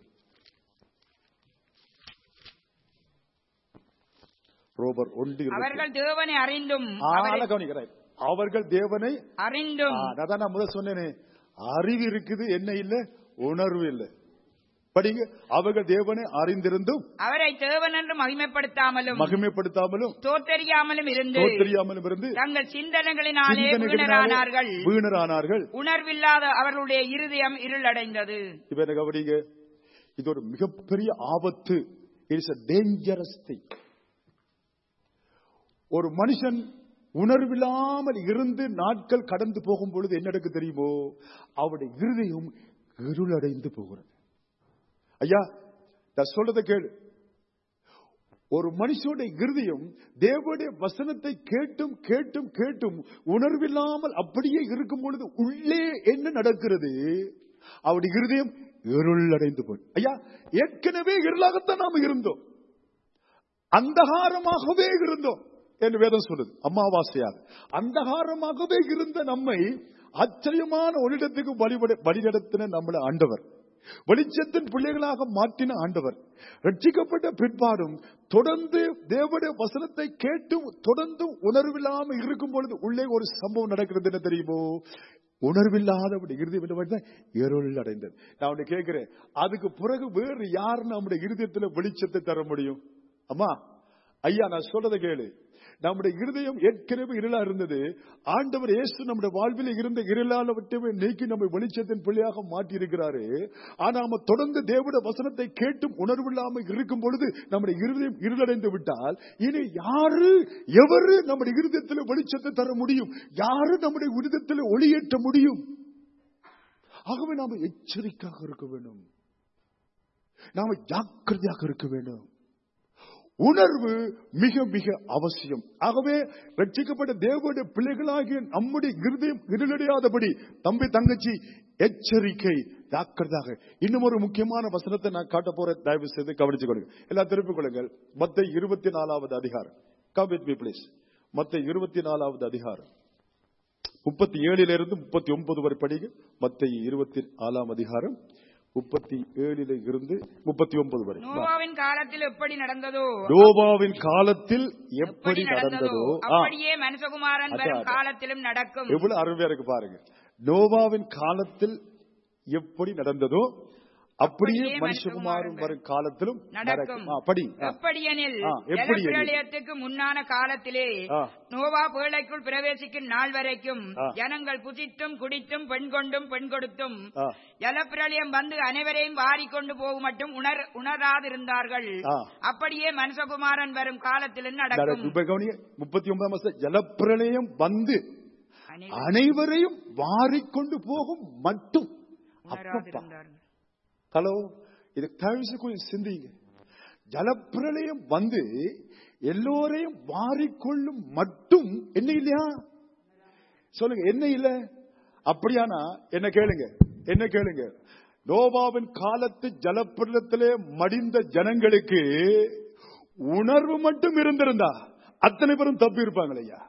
ரோபர் ஒன்று இருபத்தி அவர்கள் தேவனை அறிந்தும் ஆ, அவரை நல்லா கவனிக்கிறேன். அவர்கள் தேவனை அறிந்தும் ஆ, அதான் நான் முதல் சொன்னேனே அறிவு இருக்குது என்ன இல்ல உணர்வு இல்ல படிங்க அவர்கள் தேவனை அறிந்திருந்தும் அவரை தேவன் என்று மகிமைப்படுத்தாமலும் மகிமைப்படுத்தாமலும் தோற்றறியாமலும் இருந்து தோற்றறியாமலும் இருந்து தங்கள் சிந்தனைகளினாலே சிந்தனைகளினாலே வீணரானார்கள் வீணரானார்கள் உணர்வில்லாத அவர்களுடைய இருதயம் இருளடைந்தது இப்ப என்ன கவனிங்க இது ஒரு மிகப்பெரிய ஆபத்து இட்ஸ் a dangerous thing ஒரு மனுஷன் உணர்வில்லாமல் இருந்து நாட்கள் கடந்து போகும் பொழுது என்ன நடக்கு தெரியுமோ அவருடைய இருதயம் இருளடைந்து போகிறது ஐயா நான் சொல்றதை கேளு ஒரு மனுஷனுடைய இருதயம் தேவனுடைய வசனத்தை கேட்டும் கேட்டும் கேட்டும் உணர்வில்லாமல் அப்படியே இருக்கும் பொழுது உள்ளே என்ன நடக்கிறது அவருடைய இருதயம் இருளடைந்து போய் ஐயா ஏற்கனவே இருளாகத்தான் நாம இருந்தோம் அந்தகாரமாகவே இருந்தோம் என்று வேதம் சொல்லுது அமாவாசையாக அந்தகாரமாகவே இருந்த நம்மை ஆச்சரியமான ஒரு இடத்துக்கு வழிபட வழிநடத்தின நம்மள ஆண்டவர் வெளிச்சத்தின் பிள்ளைகளாக மாற்றின ஆண்டவர் ரட்சிக்கப்பட்ட பிற்பாடும் தொடர்ந்து தேவனுடைய வசனத்தை கேட்டும் தொடர்ந்தும் உணர்வில்லாமல் இருக்கும் பொழுது உள்ளே ஒரு சம்பவம் நடக்கிறது என்ன தெரியுமோ உணர்வில்லாதபடி இறுதி இருள் அடைந்தது நான் உன்னை கேட்கிறேன் அதுக்கு பிறகு வேறு யார் நம்முடைய இருதயத்துல வெளிச்சத்தை தர முடியும் அம்மா ஐயா நான் சொல்றதை கேளு நம்முடைய இருதயம் ஏற்கனவே இருளா இருந்தது ஆண்டவர் இயேசு நம்முடைய வாழ்வில் இருந்த இருளானவற்றை நீக்கி நம்மை வெளிச்சத்தின் பிள்ளையாக மாற்றி இருக்கிறாரு ஆனா நாம தொடர்ந்து தேவனுடைய வசனத்தை கேட்டும் உணர்வில்லாமல் இருக்கும் பொழுது நம்முடைய இருதயம் இருளடைந்து விட்டால் இனி யாரு எவரு நம்முடைய இருதயத்தில் வெளிச்சத்தை தர முடியும் யாரு நம்முடைய இருதயத்தில் ஒளியேற்ற முடியும் ஆகவே நாம எச்சரிக்கையாக இருக்க வேண்டும் நாம ஜாக்கிரதையாக இருக்க வேண்டும் உணர்வு மிக மிக அவசியம் ஆகவே ரட்சிக்கப்பட்ட தேவனுடைய பிள்ளைகளாகிய நம்முடைய இருதயம் இருளடையாதபடி தம்பி தங்கச்சி எச்சரிக்கை ஜாக்கிரதாக இன்னும் ஒரு முக்கியமான வசனத்தை நான் காட்ட போற தயவு செய்து கவனிச்சு கொடுங்க எல்லாம் திருப்பிக் கொள்ளுங்கள் மத்த இருபத்தி நாலாவது அதிகாரம் கம் வித் மீ பிளீஸ் மத்த இருபத்தி நாலாவது அதிகாரம் முப்பத்தி ஏழிலிருந்து முப்பத்தி ஒன்பது வரை படிங்க மத்த இருபத்தி நாலாம் அதிகாரம் முப்பத்தி ஏழில இருந்து முப்பத்தி ஒன்பது வரை நோவாவின் காலத்தில் எப்படி நடந்ததோ நோவாவின் காலத்தில் எப்படி நடந்ததோ ஆ, அப்படியே மனுஷகுமாரன் அதான், வரும் அதான். காலத்திலும் நடக்கும் எவ்வளவு அருமையா இருக்கு பாருங்க நோவாவின் காலத்தில் எப்படி நடந்ததோ அப்படியே அப்படியே மனுஷகுமாரும் மனுஷகுமாரன் வரும் காலத்திலும் நடக்கும் நடக்கும் ஆ, படி ஆ. எப்படியெனில் ஆ, எப்படியெனில்? ஜலப்பிரளயத்துக்கு முன்னான காலத்திலே ஆ. நோவா பேழைக்குள் பிரவேசிக்கும் நாள் வரைக்கும் ஆ. ஜனங்கள் புசித்தும் குடித்தும் பெண் கொண்டும் பெண் கொடுத்தும் ஆ. ஜலப்பிரளயம் வந்து அனைவரையும் வாரிக்கொண்டு போகும் மட்டும் உணர் உணராதிருந்தார்கள் ஆ. அப்படியே மனுஷகுமாரன் வரும் காலத்திலும் நடக்கும். நடக்கும் இப்ப கவனிங்க முப்பத்தி ஒன்பதாம் வருஷம் ஜலப்பிரளயம் வந்து அனைவரும் அனைவரையும் வாரிக்கொண்டு போகும் மட்டும் அப்பப்பா உணராதிருந்தார்கள் ஹலோ இது தயவுசு கொஞ்சம் சிந்திங்க ஜலப்பிரளயம் வந்து எல்லோரையும் வாரிக்கொள்ளும் மட்டும் என்ன இல்லையா சொல்லுங்க என்ன இல்ல அப்படியானா என்ன கேளுங்க என்ன கேளுங்க நோபாவின் காலத்து ஜலப்பிரளத்திலே மடிந்த ஜனங்களுக்கு உணர்வு மட்டும் இருந்திருந்தா அத்தனை பேரும் தப்பி இருப்பாங்க ஐயா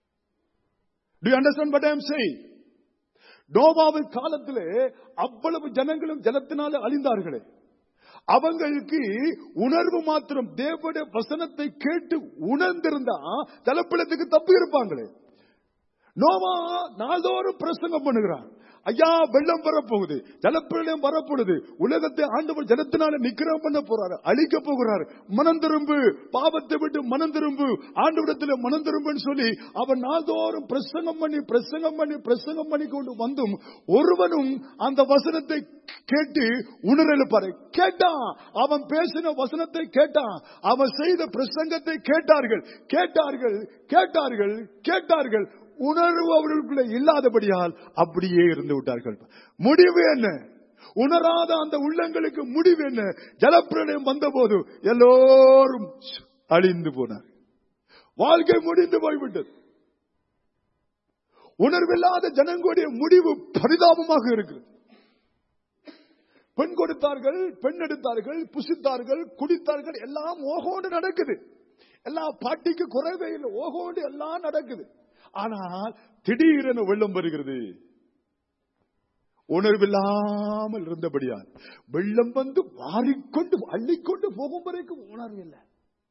டு அண்டர்ஸ்டாண்ட் பட் ஐம் செய் நோவாவின் காலத்திலே அவ்வளவு ஜனங்களும் ஜலத்தினால அழிந்தார்களே அவங்களுக்கு உணர்வு மாத்திரம் தேவனுடைய வசனத்தை கேட்டு உணர்ந்திருந்தா ஜலப்பிடத்துக்கு தப்பி இருப்பாங்களே நோவா நாள்தோறும் பிரசங்கம் பண்ணுகிறான் ஐயா வெள்ளம் வரப்போகுது ஜலப்பிரளயம் வரப்போகுது உலகத்தை ஆண்டவர் ஜலத்தினால நிக்கிரம் பண்ண போறாரு அழிக்க போகிறாரு மனம் திரும்பு பாவத்தை விட்டு மனம் திரும்பு ஆண்டவரத்துல மனம் திரும்புன்னு சொல்லி அவன் நாள்தோறும் பிரசங்கம் பண்ணி பிரசங்கம் பண்ணி பிரசங்கம் பண்ணி கொண்டு வந்தும் ஒருவனும் அந்த வசனத்தை கேட்டு உணரல பாரு கேட்டான் அவன் பேசின வசனத்தை கேட்டான் அவன் செய்த பிரசங்கத்தை கேட்டார்கள் கேட்டார்கள் கேட்டார்கள் கேட்டார்கள் உணர்வு அவர்களுக்குள்ள இல்லாதபடியால் அப்படியே இருந்து விட்டார்கள் முடிவு என்ன உணராத அந்த உள்ளங்களுக்கு முடிவு என்ன ஜலப்பிரளயம் வந்தபோது எல்லோரும் அழிந்து போனார் வாழ்க்கை முடிந்து போய்விட்டது உணர்வில்லாத ஜனங்களுடைய முடிவு பரிதாபமாக இருக்கிறது பெண் கொடுத்தார்கள் பெண் எடுத்தார்கள் புசித்தார்கள் குடித்தார்கள் எல்லாம் ஓகோண்டு நடக்குது எல்லாம் பாட்டிக்கு குறைவே இல்லை ஓகோண்டு எல்லாம் நடக்குது ஆனால் திடீரென வெள்ளம் வருகிறது உணர்வில்லாமல் இருந்தபடியால் வெள்ளம் வந்து வாரிக்கொண்டு அள்ளிக்கொண்டு போகும் வரைக்கும் உணர்வில்லை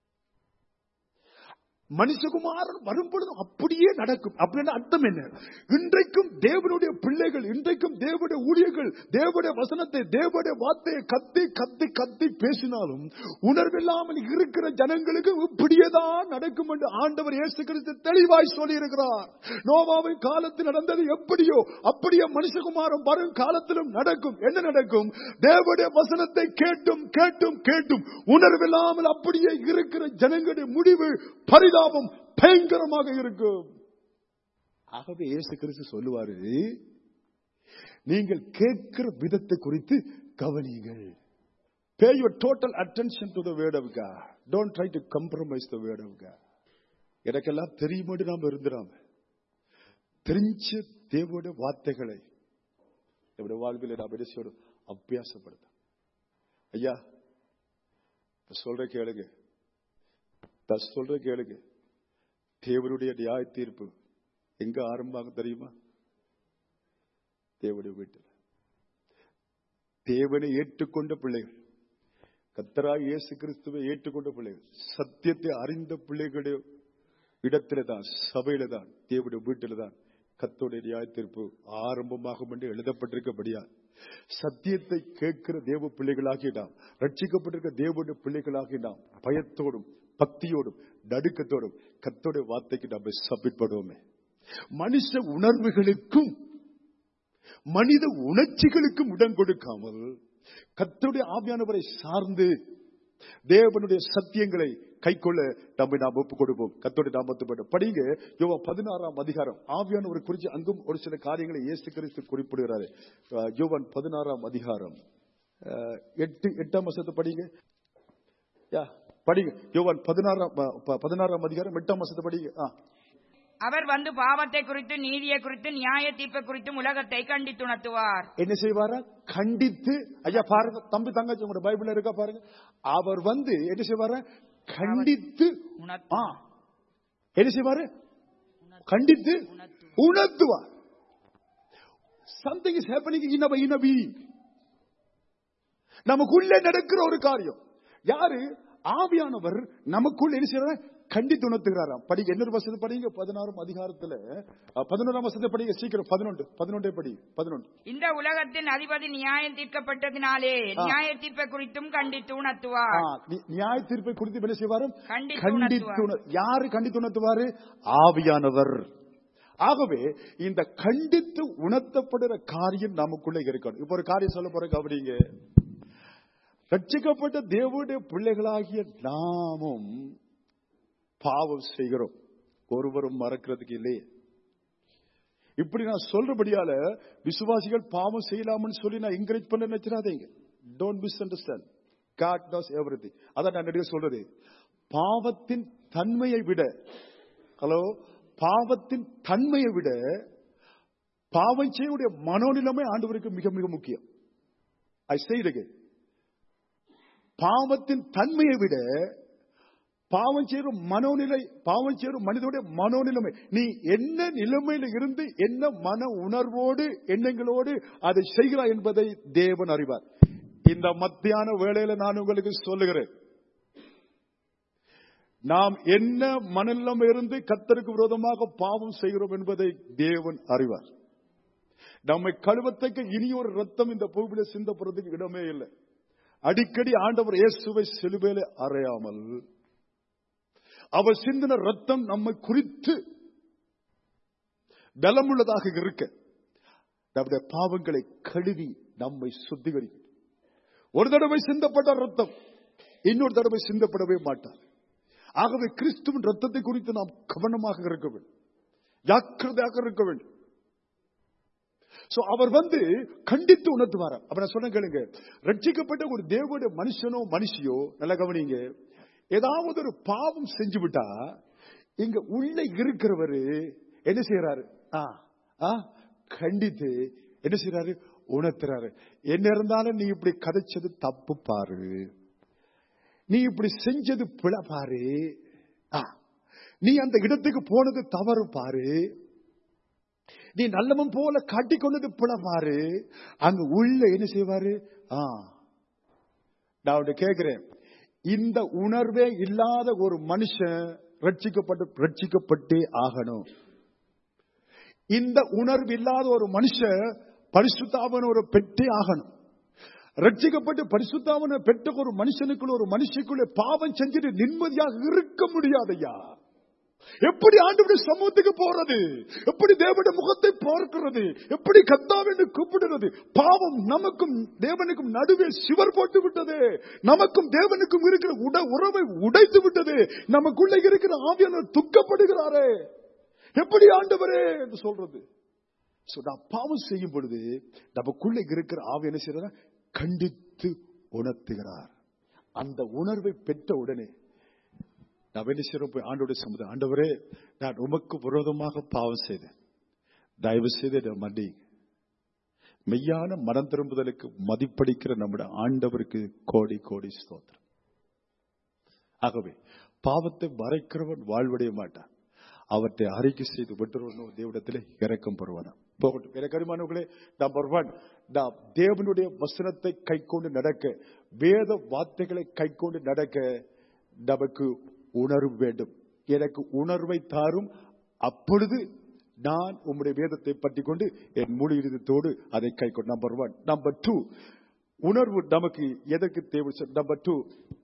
மனுஷகுமாரன் வரும் பொழுது அப்படியே நடக்கும் அப்படின்னு அர்த்தம் என்ன இன்றைக்கும் தேவனுடைய பிள்ளைகள் இன்றைக்கும் தேவனுடைய ஊழியர்கள் தேவனுடைய வசனத்தை தேவனுடைய வார்த்தையை கத்தி கத்தி கத்தி பேசினாலும் உணர்வில்லாமல் இருக்கிற ஜனங்களுக்கு இப்படியேதான் நடக்கும் என்று ஆண்டவர் இயேசு கிறிஸ்து தெளிவாய் சொல்லியிருக்கிறார் நோவாவின் காலத்தில் நடந்தது எப்படியோ அப்படியே மனுஷகுமாரன் வரும் காலத்திலும் நடக்கும் என்ன நடக்கும் தேவனுடைய வசனத்தை கேட்டும் கேட்டும் கேட்டும் உணர்வில்லாமல் அப்படியே இருக்கிற ஜனங்களுடைய முடிவு பரிதாபம் பயங்கரமாக இருக்கும் ஆகவே இயேசு கிறிஸ்து சொல்லுவாரு நீங்கள் கேட்கிற விதத்தை குறித்து கவனியுங்கள் Pay your total attention to the word of God. Don't try to compromise the word of God. எனக்கெல்லாம் தெரியுமாடு நாம் இருந்துடாம தெரிஞ்ச தேவோட வார்த்தைகளை நம்முடைய வாழ்வில் நாம் என்ன செய்யணும் அபியாசப்படுத்த ஐயா நான் சொல்ற கேளுங்க நான் சொல்ற கேளுங்க தேவனுடைய நியாய தீர்ப்பு எங்க ஆரம்பமாக தெரியுமா தேவனுடைய வீட்டில் தேவனை ஏற்றுக்கொண்ட பிள்ளைகள் கத்தராய் இயேசு கிறிஸ்துவை ஏற்றுக்கொண்ட பிள்ளைகள் சத்தியத்தை அறிந்த பிள்ளைகளுடைய இடத்தில தான் சபையில தான் தேவனுடைய வீட்டில தான் கத்தோடைய நியாய தீர்ப்பு ஆரம்பமாகும் என்று எழுதப்பட்டிருக்கபடியா சத்தியத்தை கேட்கிற தேவ பிள்ளைகளாகி நாம் ரட்சிக்கப்பட்டிருக்க தேவனுடைய பிள்ளைகளாகி நாம் பயத்தோடும் பக்தியோடும் நடுக்கத்தோடும் கத்தோடைய வார்த்தைக்கு நாம் சப்மிட் பண்ணுவோமே மனுஷ உணர்வுகளுக்கும் மனித உணர்ச்சிகளுக்கும் இடம் கொடுக்காமல் கத்தருடைய ஆவியானவரை சார்ந்து தேவனுடைய சத்தியங்களை கைக்கொள்ள நம்மை நாம் ஒப்புக் கொடுப்போம் கத்தோடைய நாமத்து படிங்க யோவா பதினாறாம் அதிகாரம் ஆவியானவர் குறித்து அங்கும் ஒரு சில காரியங்களை இயேசு கிறிஸ்து குறிப்பிடுகிறாரு அஹ், யோவான் பதினாறாம் அதிகாரம் அஹ், எட்டு எட்டாம் வசத்தை படிங்க யா படிங்க யோவான் பதினாறாம் ப- ப- பதினாறாம் அதிகாரம் எட்டாம் வசத்தை படிங்க ஆ அவர் வந்து பாவத்தை குறித்து நீதியை குறித்து நியாய தீர்ப்பை குறித்தும் உலகத்தை கண்டித்துணர்த்துவார் என்ன செய்வாரா கண்டித்து ஐயா பாருங்க தம்பி தங்கச்சி உங்களோட பைபிள்ல இருக்கா பாருங்க அவர் வந்து என்ன செய்வாரா கண்டித்து உணர்த்து- ஆ. என்ன செய்வாரு கண்டித்து உணர்த்துவார் something is happening in our in being நமக்குள்ளே நடக்கிற ஒரு காரியம் யாரு ஆவியானவர் நமக்குள்ள என்ன செய்யறாரு கண்டித்து உணர்த்துகிறாராம் படிங்க இன்னொரு வசதி படிங்க பதினாறாம் அதிகாரத்துல அஹ், பதினோராம் வசதி படிங்க சீக்கிரம் பதினொன்று பதினொன்றே படி பதினொன்று இந்த உலகத்தின் அதிபதி நியாயம் தீர்க்கப்பட்டதினாலே நியாய தீர்ப்பை குறித்தும் கண்டித்து உணர்த்துவார் ஆ, நி- நியாய தீர்ப்பை குறித்து என்ன செய்வாரு கண்டித்து கண்டித்து உணர்த்துவார். உணர்- யாரு கண்டித்து உணர்த்துவாரு ஆவியானவர் ஆகவே இந்த கண்டித்து உணர்த்தப்படுற காரியம் நமக்குள்ள இருக்கணும் இப்ப ஒரு காரியம் சொல்ல போற கவனிங்க ரட்சிக்கப்பட்ட தேவனுடைய பிள்ளைகளாகிய நாமும் பாவம் செய்கிறோம் ஒருவரும் மறக்கிறதுக்கு இல்லையே இப்படி நான் சொல்றபடியால விசுவாசிகள் பாவம் செய்யலாம்னு சொல்லி நான் என்கரேஜ் பண்ண நினைச்சிடாதீங்க don't misunderstand god knows everything அதான் நான் நிறைய சொல்றது பாவத்தின் தன்மையை விட ஹலோ பாவத்தின் தன்மையை விட பாவம் செய்யக்கூடிய மனோநிலைமை ஆண்டவருக்கு மிக மிக முக்கியம் ஐ செய்து பாவத்தின் தன்மையை விட பாவம் செய்யும் மனோநிலை பாவம் செய்யும் மனிதனுடைய மனோநிலைமை நீ என்ன நிலைமையில இருந்து என்ன மன உணர்வோடு எண்ணங்களோடு அதை செய்கிறாய் என்பதை தேவன் அறிவார் இந்த மத்தியான வேளையில நான் உங்களுக்கு சொல்லுகிறேன் நாம் என்ன மனநிலைமை இருந்து கத்தருக்கு விரோதமாக பாவம் செய்கிறோம் என்பதை தேவன் அறிவார் நம்மை கழுவத்தக்க இனி ஒரு ரத்தம் இந்த பூமியில சிந்தப்படுறதுக்கு இடமே இல்லை அடிக்கடி ஆண்டவர் இயேசுவை சிலுவையில அறையாமல் அவர் சிந்தின ரத்தம் நம்மை குறித்து பலமுள்ளதாக இருக்க நம்முடைய பாவங்களை கழுவி நம்மை சுத்திகரிக்கும் ஒரு தடவை சிந்தப்பட்ட ரத்தம் இன்னொரு தடவை சிந்தப்படவே மாட்டார் ஆகவே கிறிஸ்துவின் ரத்தத்தை குறித்து நாம் கவனமாக இருக்க வேண்டும் ஜாக்கிரதையாக இருக்க வேண்டும் சோ அவர் வந்து கண்டித்து உணர்த்துவார் அப்ப நான் சொன்ன கேளுங்க ரட்சிக்கப்பட்ட ஒரு தேவனுடைய மனுஷனோ மனுஷியோ நல்ல கவனிங்க ஏதாவது ஒரு பாவம் செஞ்சு விட்டா இங்க உள்ள இருக்கிறவரு என்ன செய்யறாரு ஆ, ஆ, கண்டித்து என்ன செய்யறாரு உணர்த்துறாரு என்ன இருந்தாலும் நீ இப்படி கதைச்சது தப்பு பாரு நீ இப்படி செஞ்சது பிழை பாரு ஆ, நீ அந்த இடத்துக்கு போனது தவறு பாரு நீ நல்லவன் போல காட்டிக்கொண்டது பிழை பாரு அங்க உள்ள என்ன செய்வாரு ஆ நான் உன்னை கேட்கிறேன் இந்த உணர்வே இல்லாத ஒரு மனுஷன் ரட்சிக்கப்பட்டு ரட்சிக்கப்பட்டே ஆகணும் இந்த உணர்வு இல்லாத ஒரு மனுஷன் பரிசுத்தாவன ஒரு பெற்றே ஆகணும் ரட்சிக்கப்பட்டு பரிசுத்தாவன பெற்ற ஒரு மனுஷனுக்குள்ள ஒரு மனுஷனுக்குள்ள பாவம் செஞ்சுட்டு நிம்மதியாக இருக்க முடியாதையா எப்படி ஆண்டவருடைய சமூகத்துக்கு போறது எப்படி தேவனுடைய முகத்தை பார்க்கிறது எப்படி கத்தாவென்று கூப்பிடுறது பாவம் நமக்கும் தேவனுக்கும் நடுவே சிவர் போட்டு விட்டது நமக்கும் தேவனுக்கும் இருக்கிற உட உறவை உடைத்து விட்டது நமக்குள்ள இருக்கிற ஆவியானவர் துக்கப்படுகிறாரே எப்படி ஆண்டவரே என்று சொல்றது So, நான் பாவம் செய்யும் பொழுது நமக்குள்ள இருக்கிற ஆவி என்ன செய்யறா கண்டித்து உணர்த்துகிறார் அந்த உணர்வை பெற்ற உடனே நான் என்ன செய்யறோம் போய் ஆண்டோடைய சமுதாயம் ஆண்டவரே நான் உமக்கு விரோதமாக பாவம் செய்தேன் தயவு செய்து என்னை மன்னி மெய்யான மனம் திரும்புதலுக்கு மதிப்பளிக்கிற நம்முடைய ஆண்டவருக்கு கோடி கோடி ஸ்தோத்திரம் ஆகவே பாவத்தை மறைக்கிறவன் வாழ்வடைய மாட்டான் அவற்றை அறிக்கை செய்து விட்டுருவனும் தேவனிடத்திலே இறக்கம் பெறுவானா போகட்டும் எனக்கு அருமானவர்களே நம்பர் ஒன் நாம் தேவனுடைய வசனத்தை கை கொண்டு நடக்க வேத வார்த்தைகளை கை கொண்டு நடக்க நமக்கு உணர்வு வேண்டும் எனக்கு உணர்வை தாரும் அப்பொழுது நான் உம்முடைய வேதத்தை பற்றி கொண்டு என் முழு இருதத்தோடு அதை கை கொண்டு நம்பர் ஒன் நம்பர் டூ உணர்வு நமக்கு எதற்கு தேவை நம்பர் டூ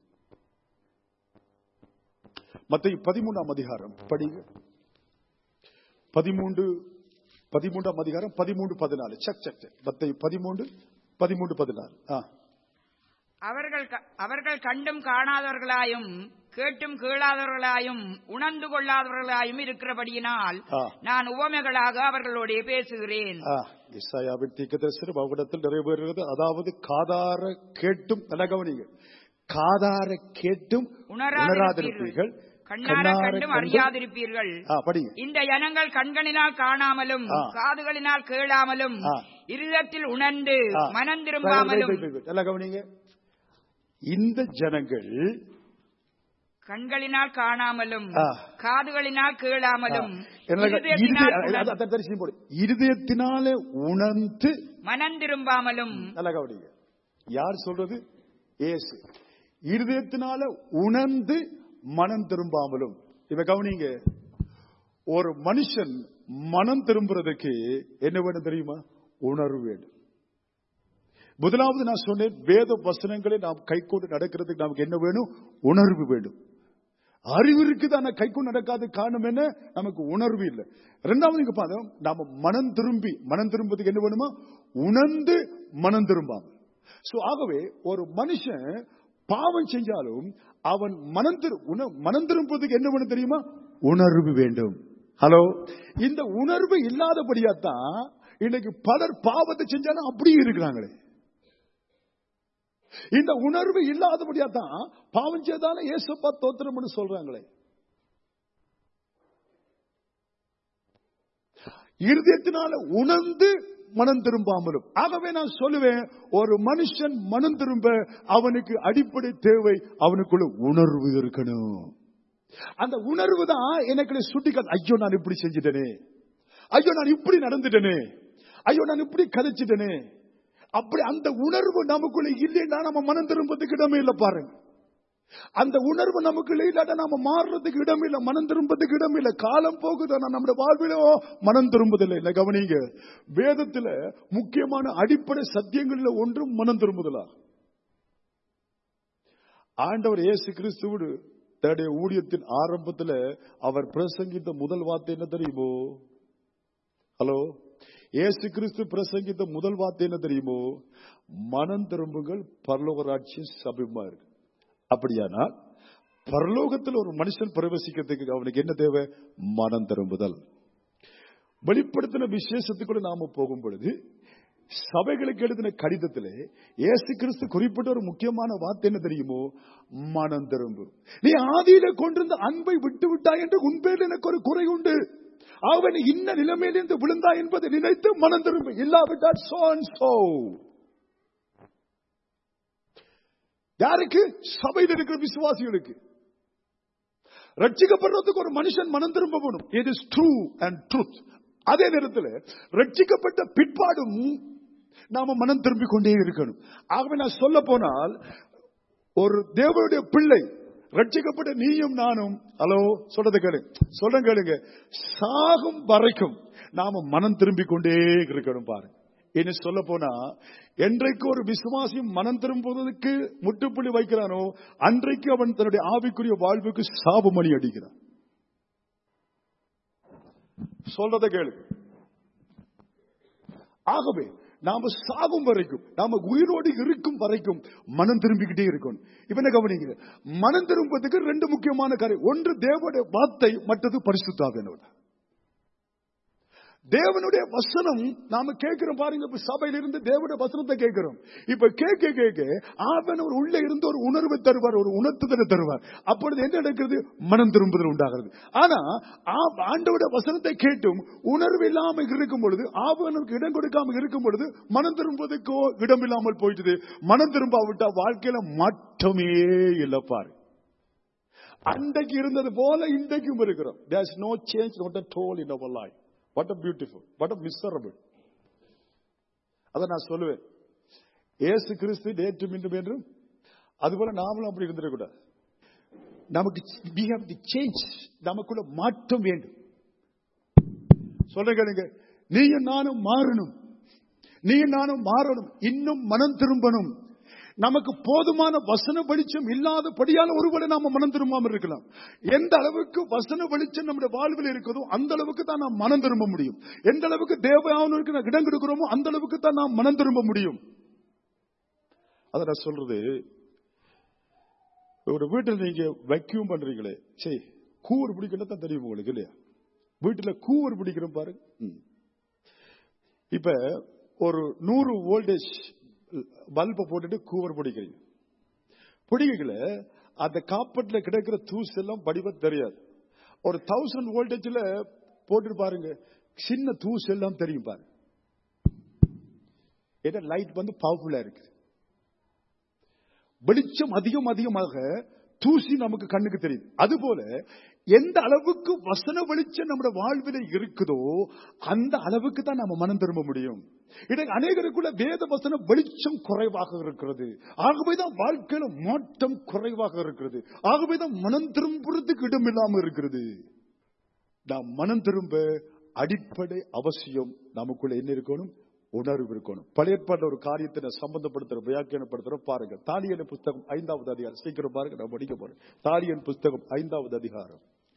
மத்திய பதிமூணாம் அதிகாரம் படிங்க பதிமூன்று பதிமூன்றாம் அதிகாரம் பதிமூன்று பதினாலு சக் சக் சக் மத்திய பதிமூன்று பதிமூன்று பதினாலு ஆ அவர்கள் க- அவர்கள் கண்டும் காணாதவர்களாயும் கேட்டும் கேளாதவர்களாயும் உணர்ந்து கொள்ளாதவர்களாயும் இருக்கிறபடியினால் ஆ. நான் உவமைகளாக அவர்களோடே பேசுகிறேன் ஆ, இசாயாவின் தீர்க்கதரிசனம் அவரிடத்தில் நிறைவேறுகிறது அதாவது காதார கேட்டும் நல்ல கவனிங்க காதார கேட்டும் உணராதிருப்பீர்கள் கண்ணார கண்டும் அறியாதிருப்பீர்கள் ஆ, படிங்க இந்த ஜனங்கள் கண்களினால் காணாமலும் ஆ. காதுகளினால் கேளாமலும் ஆ. இருதத்தில் உணர்ந்து ஆ. மனம் திரும்பாமலும் wait, wait, wait. நல்லா கவனிங்க இந்த ஜனங்கள் கண்களினால் காணாமலும் ஆ. காதுகளினால் கேளாமலும் என்ன- இருதயத்தினால் இருதய- உணர்ந்து அதான் தரிசனம் போடு. இருதயத்தினாலே உணர்ந்து மனம் திரும்பாமலும் நல்லா கவனிங்க யார் சொல்றது ஏசு இருதயத்தினால உணர்ந்து மனம் திரும்பாமலும் இவ கவனிங்க ஒரு மனுஷன் மனம் திரும்புறதுக்கு என்ன வேணும் தெரியுமா உணர்வு வேண்டும் முதலாவது நான் சொன்னேன் வேத வசனங்களை நாம் கைக்கொண்டு நடக்கிறதுக்கு நமக்கு என்ன வேணும் உணர்வு வேண்டும் அறிவு இருக்குது ஆனா கைக்கொண்டு நடக்காத காரணம் என்ன நமக்கு உணர்வு இல்லை ரெண்டாவது நீங்க பார்த்தோம் நாம மனம் திரும்பி மனம் திரும்புறதுக்கு என்ன வேணுமா உணர்ந்து மனம் திரும்பாம சோ ஆகவே ஒரு மனுஷன் பாவம் செஞ்சாலும் அவன் மனம் திரு உண- மனம் திரும்புவதுக்கு என்ன வேணும் தெரியுமா உணர்வு வேண்டும் ஹலோ இந்த உணர்வு இல்லாதபடியாத்தான் இன்னைக்கு பலர் பாவத்தை செஞ்சாலும் அப்படியே இருக்கிறாங்களே இந்த உணர்வு இல்லாதபடியா தான் பாவம் செய்தாலும் ஏசப்பா தோத்திரம்னு சொல்றாங்களே இருதயத்தினால உணர்ந்து மனம் திரும்பாமலும் ஆகவே நான் சொல்லுவேன் ஒரு மனுஷன் மனம் திரும்ப அவனுக்கு அடிப்படை தேவை அவனுக்குள்ள உணர்வு இருக்கணும் அந்த உணர்வு தான் எனக்கு சுட்டிக்காது ஐயோ நான் இப்படி செஞ்சிட்டேனே ஐயோ நான் இப்படி நடந்துட்டேனே ஐயோ நான் இப்படி கதைச்சிட்டேனே அப்படி அந்த உணர்வு நமக்குள்ள இல்லைன்னா நம்ம மனம் திரும்புறதுக்கு இடமே இல்லை பாருங்க அந்த உணர்வு நமக்கு இல்லாட்ட நாம மாறுறதுக்கு இடம் இல்லை மனம் திரும்பதுக்கு இடம் இல்லை காலம் போகுது ஆனா நம்முடைய வாழ்விலோ மனம் திரும்புதில்லை இல்லை கவனிங்க வேதத்துல முக்கியமான அடிப்படை சத்தியங்களில் ஒன்றும் மனம் திரும்புதலா ஆண்டவர் இயேசு கிறிஸ்துவோடு தன்னுடைய ஊழியத்தின் ஆரம்பத்துல அவர் பிரசங்கித்த முதல் வார்த்தை என்ன தெரியுமோ ஹலோ இயேசு கிறிஸ்து பிரசங்கித்த முதல் வார்த்தை என்ன தெரியுமோ மனம் திரும்புங்கள் பரலோக ராட்சியம் சபைமா இருக்கு அப்படியானா பரலோகத்தில் ஒரு மனுஷன் பிரவேசிக்கிறதுக்கு அவனுக்கு என்ன தேவை மனம் திரும்புதல் வெளிப்படுத்தின விசேஷத்துக்குள்ள நாம போகும் பொழுது சபைகளுக்கு எழுதின கடிதத்திலே இயேசு கிறிஸ்து குறிப்பிட்ட ஒரு முக்கியமான வார்த்தை என்ன தெரியுமோ மனம் திரும்பு நீ ஆதியில கொண்டிருந்த அன்பை விட்டு விட்டாய் என்று உன் பேரில் எனக்கு ஒரு குறை உண்டு அவன் இன்ன நிலைமையிலிருந்து விழுந்தாய் என்பதை நினைத்து மனம் திரும்பு இல்லாவிட்டால் சோ அண்ட் சோ யாருக்கு சபையில் இருக்கிற விசுவாசிகளுக்கு ரட்சிக்கப்படுறதுக்கு ஒரு மனுஷன் மனம் திரும்ப வேணும் it is true and truth அதே நேரத்தில் ரட்சிக்கப்பட்ட பிற்பாடும் நாம மனம் திரும்பிக் கொண்டே இருக்கணும் ஆகவே நான் சொல்ல போனால் ஒரு தேவனுடைய பிள்ளை ரட்சிக்கப்பட்ட நீயும் நானும் ஹலோ சொல்றது கேளு சொல்ற கேளுங்க சாகும் வரைக்கும் நாம மனம் திரும்பிக் கொண்டே இருக்கணும் பாருங்க இனி சொல்ல போனா என்றைக்கு ஒரு விசுவாசியும் மனம் திரும்புவதற்கு முட்டுப்புள்ளி வைக்கிறானோ அன்றைக்கு அவன் தன்னுடைய ஆவிக்குரிய வாழ்வுக்கு சாபமணி அடிக்கிறான் சொல்றத கேளு ஆகவே நாம சாகும் வரைக்கும் நாம உயிரோடு இருக்கும் வரைக்கும் மனம் திரும்பிக்கிட்டே இருக்கணும் இப்ப என்ன கவனிங்க மனம் திரும்புவதற்கு ரெண்டு முக்கியமான காரியம் ஒன்று தேவனுடைய வார்த்தை மற்றது பரிசுத்தாவினோட தேவனுடைய வசனம் நாம கேட்கிறோம் பாருங்க இப்ப சபையில இருந்து தேவனுடைய வசனத்தை கேட்கிறோம் இப்ப கேட்க கேட்க ஆவன் ஒரு உள்ள இருந்து ஒரு உணர்வை தருவார் ஒரு உணர்த்துதலை தருவார் அப்பொழுது என்ன நடக்கிறது மனம் திரும்புதல் உண்டாகிறது ஆனா ஆண்டவுடைய வசனத்தை கேட்டும் உணர்வு இல்லாமல் இருக்கும் பொழுது ஆவனுக்கு இடம் கொடுக்காம இருக்கும் பொழுது மனம் திரும்புவதற்கோ இடம் இல்லாமல் போயிட்டது மனம் திரும்பாவிட்டா வாழ்க்கையில மாற்றமே இல்லை பாரு அன்றைக்கு இருந்தது போல இன்றைக்கும் இருக்கிறோம் there's no change not at all in our life what a beautiful what a miserable அதை நான் சொல்லுவேன் ஏசு கிறிஸ்து நேற்று மீண்டும் என்றும் அதுபோல நாமளும் அப்படி இருந்துடக்கூடாது நமக்கு we have the change நமக்குள்ள மாற்றம் வேண்டும் சொல்லுங்க நீயும் நானும் மாறணும் நீயும் நானும் மாறணும் இன்னும் மனம் திரும்பணும் நமக்கு போதுமான வசன வெளிச்சம் இல்லாதபடியால ஒருவேளை நாம மனம் திரும்பாம இருக்கலாம் எந்த அளவுக்கு வசன வெளிச்சம் நம்முடைய வாழ்வில் இருக்குதோ அந்த அளவுக்கு தான் நாம் மனம் திரும்ப முடியும் எந்த அளவுக்கு தேவையானவருக்கு நான் இடம் கொடுக்கிறோமோ அந்த அளவுக்கு தான் நாம் மனம் திரும்ப முடியும் அதை நான் சொல்றது ஒரு வீட்டில் நீங்க வைக்யூம் பண்றீங்களே சரி கூவர் பிடிக்கணும் தான் தெரியும் உங்களுக்கு இல்லையா வீட்டுல கூவர் பிடிக்கிறோம் பாருங்க ம். இப்ப ஒரு நூறு வோல்டேஜ் பல்பை போட்டுட்டு கூவர் பிடிக்கிறீங்க பிடிக்கல அந்த காப்பட்ல கிடைக்கிற தூசு எல்லாம் படிவ தெரியாது ஒரு தௌசண்ட் வோல்டேஜ்ல போட்டு பாருங்க சின்ன தூசு எல்லாம் தெரியும் பாருங்க ஏன்னா லைட் வந்து பவர்ஃபுல்லா இருக்கு வெளிச்சம் அதிகம் அதிகமாக தூசி நமக்கு கண்ணுக்கு தெரியுது அதுபோல எந்த அளவுக்கு வசன வெளிச்சம் நம்முடைய வாழ்வில இருக்குதோ அந்த அளவுக்கு தான் நம்ம மனம் திரும்ப முடியும் இன்றைக்கு அநேகருக்குள்ள வேத வசன வெளிச்சம் குறைவாக இருக்கிறது ஆகவேதான் வாழ்க்கையில மாற்றம் குறைவாக இருக்கிறது ஆகவேதான் மனம் திரும்புறதுக்கு இடம் இல்லாம இருக்கிறது நாம் மனம் திரும்ப அடிப்படை அவசியம் நமக்குள்ள என்ன இருக்கணும் உணர்வு இருக்கணும் பழைய ஏற்பாட்டுல ஒரு காரியத்தை நான் சம்பந்தப்படுத்துற வியாக்கியானப்படுத்துற பாருங்க தாலியன் புஸ்தகம் ஐந்தாவது அதிகாரம் சீக்கிரம் பாருங்க நான் படிக்க போறேன் தாலியன் புஸ்தகம் ஐந்தாவது அதிகாரம்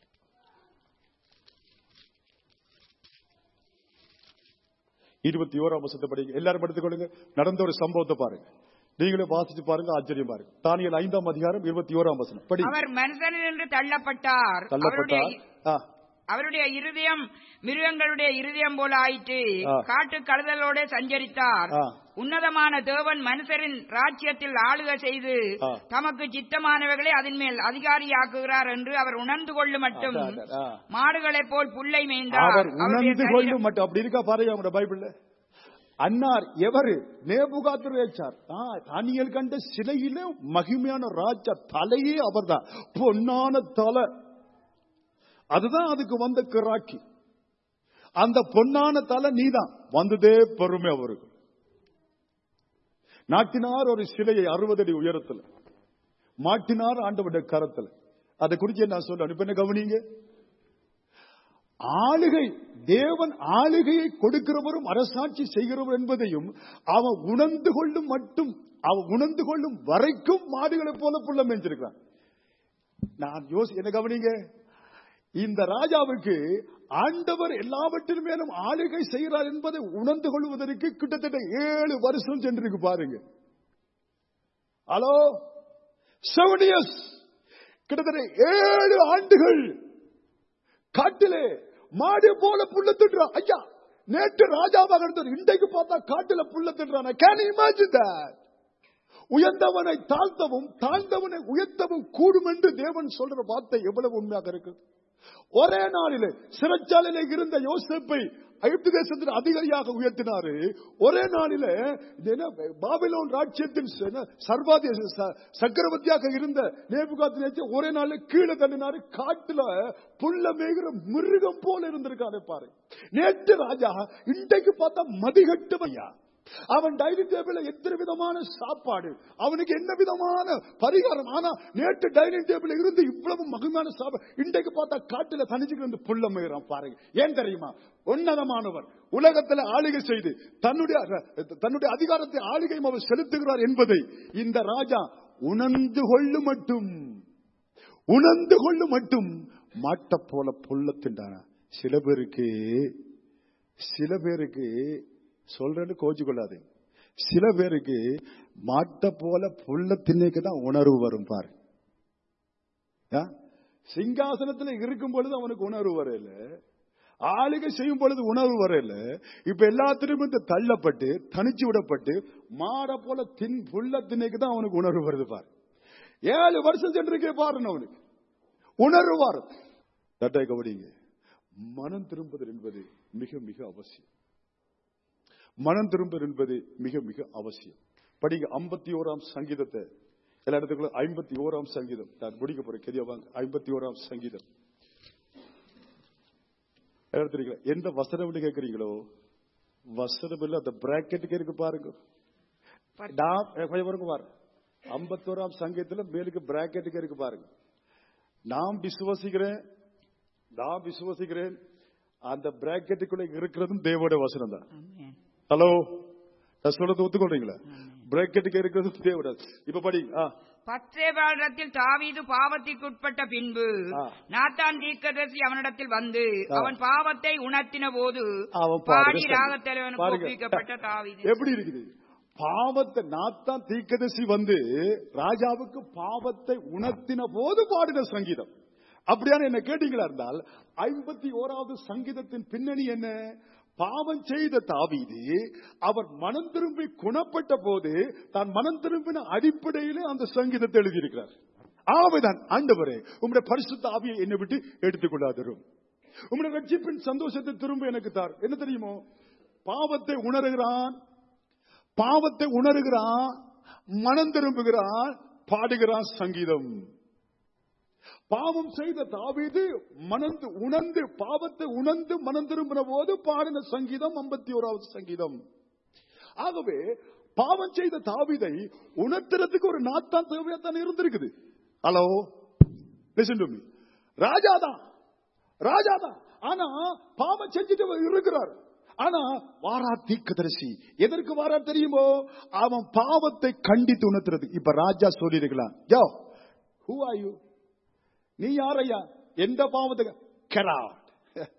இருபத்தி ஓராம் வருஷத்தை படிங்க எல்லாரும் படித்துக்கொள்ளுங்க நடந்த ஒரு சம்பவத்தை பாருங்க நீங்களே வாசிச்சு பாருங்க ஆச்சரியம் பாருங்க தானியல் ஐந்தாம் அதிகாரம் இருபத்தி ஓராம் வசனம் படி அவர் மனுஷனின்று தள்ளப்பட்டார் தள்ளப்பட்டார் அவருடைய- ஆ, அவருடைய இருதயம் மிருகங்களுடைய இருதயம் போல ஆயிற்று ஆ. காட்டு கழுதலோட சஞ்சரித்தார் ஆ. உன்னதமான தேவன் மனுஷரின் ராஜ்யத்தில் ஆளுக செய்து ஆ. தமக்கு சித்தமானவர்களை அதன் மேல் அதிகாரியாக்குகிறார் என்று அவர் உணர்ந்து கொள்ளும் மட்டும் அதான், அதான், ஆ. மாடுகளைப் போல் புல்லை மேய்ந்தார் அவர் அவருடைய உணர்ந்து சரீரம்- கொள்ளும் மட்டும் அப்படி இருக்கா பாருங்க அவங்களோட பைபிள்ல அன்னார் எவரு நேபுகாத்திரேச்சார் தானியல் கண்ட சிலையில மகிமையான ராஜா தலையே அவர்தான் பொன்னான தலை அதுதான் அதுக்கு வந்த கிராக்கி அந்த பொன்னான தலை நீதான் வந்ததே பெருமை அவருக்கு நாட்டினார் ஒரு சிலையை அறுபது அடி உயரத்தில் மாட்டினார் ஆண்டவருடைய கரத்துல அதை குறித்து நான் சொல்றேன் இப்ப என்ன கவனிங்க ஆளுகை தேவன் ஆளுகையை கொடுக்கிறவரும் அரசாட்சி செய்கிறவர் என்பதையும் அவன் உணர்ந்து கொள்ளும் மட்டும் அவன் உணர்ந்து கொள்ளும் வரைக்கும் மாடுகளைப் போல புள்ள மேய்ஞ்சிருக்கிறான் நான் யோசி என்ன கவனிங்க இந்த ராஜாவுக்கு ஆண்டவர் எல்லாவற்றின் மேலும் ஆளுகை செய்கிறார் என்பதை உணர்ந்து கொள்வதற்கு கிட்டத்தட்ட ஏழு வருஷம் சென்றிருக்கு பாருங்க ஹலோ செவன் இயர்ஸ் கிட்டத்தட்ட ஏழு ஆண்டுகள் காட்டிலே மாடு போல புள்ள திட்டுறான் ஐயா நேற்று ராஜாவாக இருந்தவர் இன்றைக்கு பார்த்தா காட்டுல புள்ள திட்டுறான் கேன் இமேஜின் தட் உயர்ந்தவனை தாழ்த்தவும் தாழ்ந்தவனை உயர்த்தவும் கூடும் என்று தேவன் சொல்ற வார்த்தை எவ்வளவு உண்மையாக இருக்கு ஒரே நாளிலே சிறைச்சாலையில இருந்த யோசேப்பை ஐந்து தேசத்தின் அதிகாரியாக உயர்த்தினாரு ஒரே நாளில இது என்ன, பாபிலோன் ராஜ்யத்தின் ச- சர்வாதி ச- சக்கரவர்த்தியாக இருந்த நேபுகாத்து ஒரே நாள்ல கீழே தள்ளினாரு காட்டுல புல்ல மேய்கிற மிருகம் போல இருந்திருக்காரு பாரு நேற்று ராஜா இன்றைக்கு பார்த்தா மதிகட்டுவையா அவன் டைனிங் டேபிள்ல எத்தனை விதமான சாப்பாடு அவனுக்கு என்ன விதமான பரிகாரம் ஆனா நேற்று டைனிங் டேபிள் இருந்து இவ்வளவு மகிமையான சாப்பாடு இன்றைக்கு பார்த்தா காட்டுல தனிச்சுக்கு வந்து புள்ள மேய்கிறான் பாருங்க ஏன் தெரியுமா உன்னதமானவர் உலகத்துல ஆளுகை செய்து தன்னுடைய தன்னுடைய அதிகாரத்தை ஆளுகையும் அவர் செலுத்துகிறார் என்பதை இந்த ராஜா உணர்ந்து கொள்ளு மட்டும் உணர்ந்து கொள்ளு மட்டும் மாட்ட போல புள்ள தின்றான சில பேருக்கு சில பேருக்கு சொல்றேன்னு கோச்சு கொள்ளாது சில பேருக்கு மாட்ட போல புள்ள திண்ணைக்கு தான் உணர்வு வரும் பாரு ஆ? சிங்காசனத்துல இருக்கும் பொழுது அவனுக்கு உணர்வு வரையில ஆளுகை செய்யும் பொழுது உணர்வு வரையில இப்ப எல்லாத்திலும் இந்த தள்ளப்பட்டு தனிச்சு விடப்பட்டு மாட போல தின் புள்ள திண்ணைக்கு தான் அவனுக்கு உணர்வு வருது பாரு ஏழு வருஷம் சென்றிருக்கே பாருன்னு அவனுக்கு உணர்வு வரும் தட்டை கவனிங்க மனம் திரும்புதல் என்பது மிக மிக அவசியம் மனம் திரும்புதல் என்பது மிக மிக அவசியம் படிங்க ஐம்பத்தி ஓராம் சங்கீதத்தை எல்லா இடத்துக்குள்ள ஐம்பத்தி ஓராம் சங்கீதம் நான் முடிக்க போறேன் கெதியா வாங்க ஐம்பத்தி ஓராம் சங்கீதம் எல்லா இடத்துல எந்த வசனம் கேட்கறீங்களோ வசனம் இல்ல அந்த பிராக்கெட்டுக்கு இருக்கு பாருங்க நான் கொஞ்சம் பாருங்க பாருங்க ஐம்பத்தோராம் சங்கீதத்துல மேலுக்கு பிராக்கெட்டுக்கு இருக்கு பாருங்க நாம் விசுவசிக்கிறேன் நான் விசுவசிக்கிறேன் அந்த பிராக்கெட்டுக்குள்ள இருக்கிறதும் தேவோட வசனம் தான் ஆமென். ஹலோ நான் சொல்றது ஒத்துக்கொள்றீங்களா பிராக்கெட்டுக்கு இருக்கிறது தேவோட இப்ப படி ஆ பத்சேபாளிடத்தில் தாவீது பாவத்திற்குட்பட்ட பின்பு ஆ. நாத்தான் தீர்க்கதரிசி அவனிடத்தில் வந்து ஆ. அவன் பாவத்தை உணர்த்தின போது அவன் பாடி பாருங்க. ராகத்தலைவனுக்கு பாருங்க. ஒப்புவிக்கப்பட்ட தாவீது எப்படி இருக்குது பாவத்தை நாத்தான் தீர்க்கதரிசி வந்து ராஜாவுக்கு பாவத்தை உணர்த்தின போது பாடின சங்கீதம் அப்படியான என்ன கேட்டீங்களா இருந்தால் ஐம்பத்தி ஓராவது சங்கீதத்தின் பின்னணி என்ன பாவம் செய்த தாவீது அவர் மனம் திரும்பி குணப்பட்ட போது தான் மனம் திரும்பின அடிப்படையிலே அந்த சங்கீதத்தை எழுதியிருக்கிறார் ஆகவேதான் ஆண்டவரே உம்முடைய பரிசுத்த ஆவியை என்னை விட்டு எடுத்துக் கொள்ளாதரும் உம்முடைய ரட்சிப்பின் சந்தோஷத்தை திரும்ப எனக்கு தார் என்ன தெரியுமோ பாவத்தை உணர்கிறான் பாவத்தை உணர்கிறான் மனம் திரும்புகிறான் பாடுகிறான் சங்கீதம் பாவம் செய்த தாவீது மனந்து உணர்ந்து பாவத்தை உணர்ந்து மனம் திரும்பின போது பாடின சங்கீதம் ஐம்பத்தி ஓராவது சங்கீதம் ஆகவே பாவம் செய்த தாவீதை உணர்த்துறதுக்கு ஒரு நாத்தான் தேவையா தான் இருந்திருக்குது ஹலோ லிசன் டு மீ ராஜாதான் ராஜாதான் ஆனா பாவம் செஞ்சுட்டு இருக்கிறார் ஆனா வாரா தீர்க்கதரிசி எதற்கு வாரா தெரியுமோ அவன் பாவத்தை கண்டித்து உணர்த்துறது இப்ப ராஜா சொல்லிருக்கலாம் யோ ஹூ ஆர் யூ நீ யாரையா எந்த பாவத்துக்கு கெராட்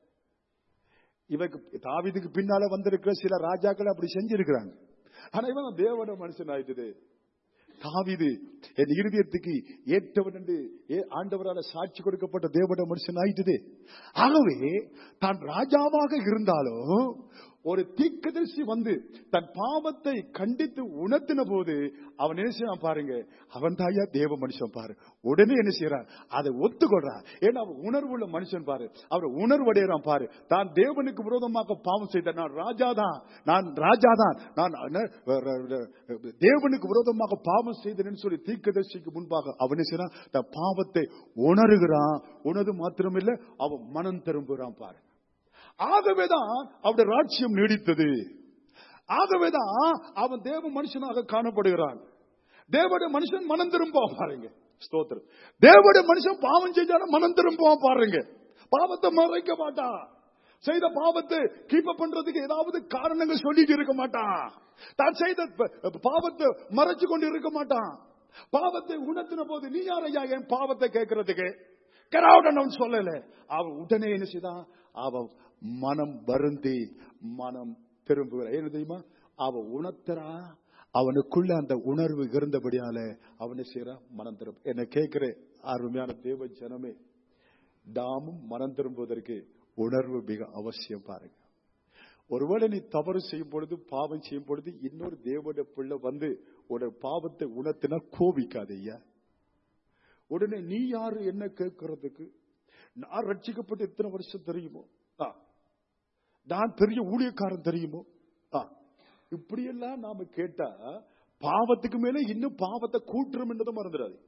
இவருக்கு தாவீதுக்கு பின்னால வந்திருக்கிற சில ராஜாக்கள் அப்படி செஞ்சிருக்கிறாங்க ஆனா இவன் தேவன மனுஷன் ஆயிட்டுது தாவீது என் இருதயத்துக்கு ஏற்றவன் என்று ஏ- ஆண்டவரால சாட்சி கொடுக்கப்பட்ட தேவன மனுஷன் ஆயிட்டுது ஆகவே தான் ராஜாவாக இருந்தாலும் ஒரு தீக்கதரிசி வந்து தன் பாவத்தை கண்டித்து உணர்த்தின போது அவன் என்ன செய்யறான் பாருங்க அவன் தாயா தேவ மனுஷன் பாரு உடனே என்ன செய்யறான் அதை ஒத்துக்கொள்றான் ஏன்னா அவன் உணர்வுள்ள மனுஷன் பாரு அவர் உணர்வடைகிறான் பாரு தான் தேவனுக்கு விரோதமாக பாவம் செய்த நான் ராஜாதான் நான் ராஜாதான் நான் அன- தேவனுக்கு விரோதமாக பாவம் செய்தேன்னு சொல்லி தீர்க்கதரிசிக்கு முன்பாக அவன் என்ன செய்யறான் தன் பாவத்தை உணர்கிறான் உணர்வு மாத்திரமில்லை அவன் மனம் திரும்புகிறான் பாரு ஆகவேதான் அவருடைய ராஜ்யம் நீடித்தது ஆகவேதான் அவன் தேவ மனுஷனாக காணப்படுகிறான் தேவனுடைய மனுஷன் மனம் திரும்புவான் பாருங்க ஸ்தோத்திரம் தேவனுடைய மனுஷன் பாவம் செஞ்சாலும் மனம் திரும்புவான் பாருங்க பாவத்தை மறைக்க மாட்டான் செய்த பாவத்தை கீப்ப பண்றதுக்கு ஏதாவது காரணங்கள் சொல்லிட்டு இருக்க மாட்டான் தான் செய்த ப- பாவத்தை மறைச்சு கொண்டு இருக்க மாட்டான் பாவத்தை உணர்த்தின போது நீ யாரையா என் பாவத்தை கேட்கறதுக்கு கராவுடன் சொல்லல அவன் உடனே என்ன செய்தான் அவன் மனம் வருந்தி மனம் திரும்புகிற என்ன தெரியுமா அவன் உணர்த்துறா அவனுக்குள்ள அந்த உணர்வு இருந்தபடியால அவனை செய்யறான் மனம் திரும்ப என்ன கேட்கிற அருமையான தேவ ஜனமே தாமும் மனம் திரும்புவதற்கு உணர்வு மிக அவசியம் பாருங்க ஒருவேளை நீ தவறு செய்யும் பொழுது பாவம் செய்யும் பொழுது இன்னொரு தேவனுடைய பிள்ளை வந்து ஒரு பாவத்தை உணர்த்தினா கோபிக்காதய்யா உடனே நீ யாரு என்ன கேட்கறதுக்கு நான் ரட்சிக்கப்பட்டு எத்தனை வருஷம் தெரியுமோ ஆ. நான் பெரிய ஊழியக்காரன் தெரியுமோ ஆ. இப்படியெல்லாம் நாம கேட்டா பாவத்துக்கு மேல இன்னும் பாவத்தை கூட்டுறோம் என்றதும் மறந்துடாது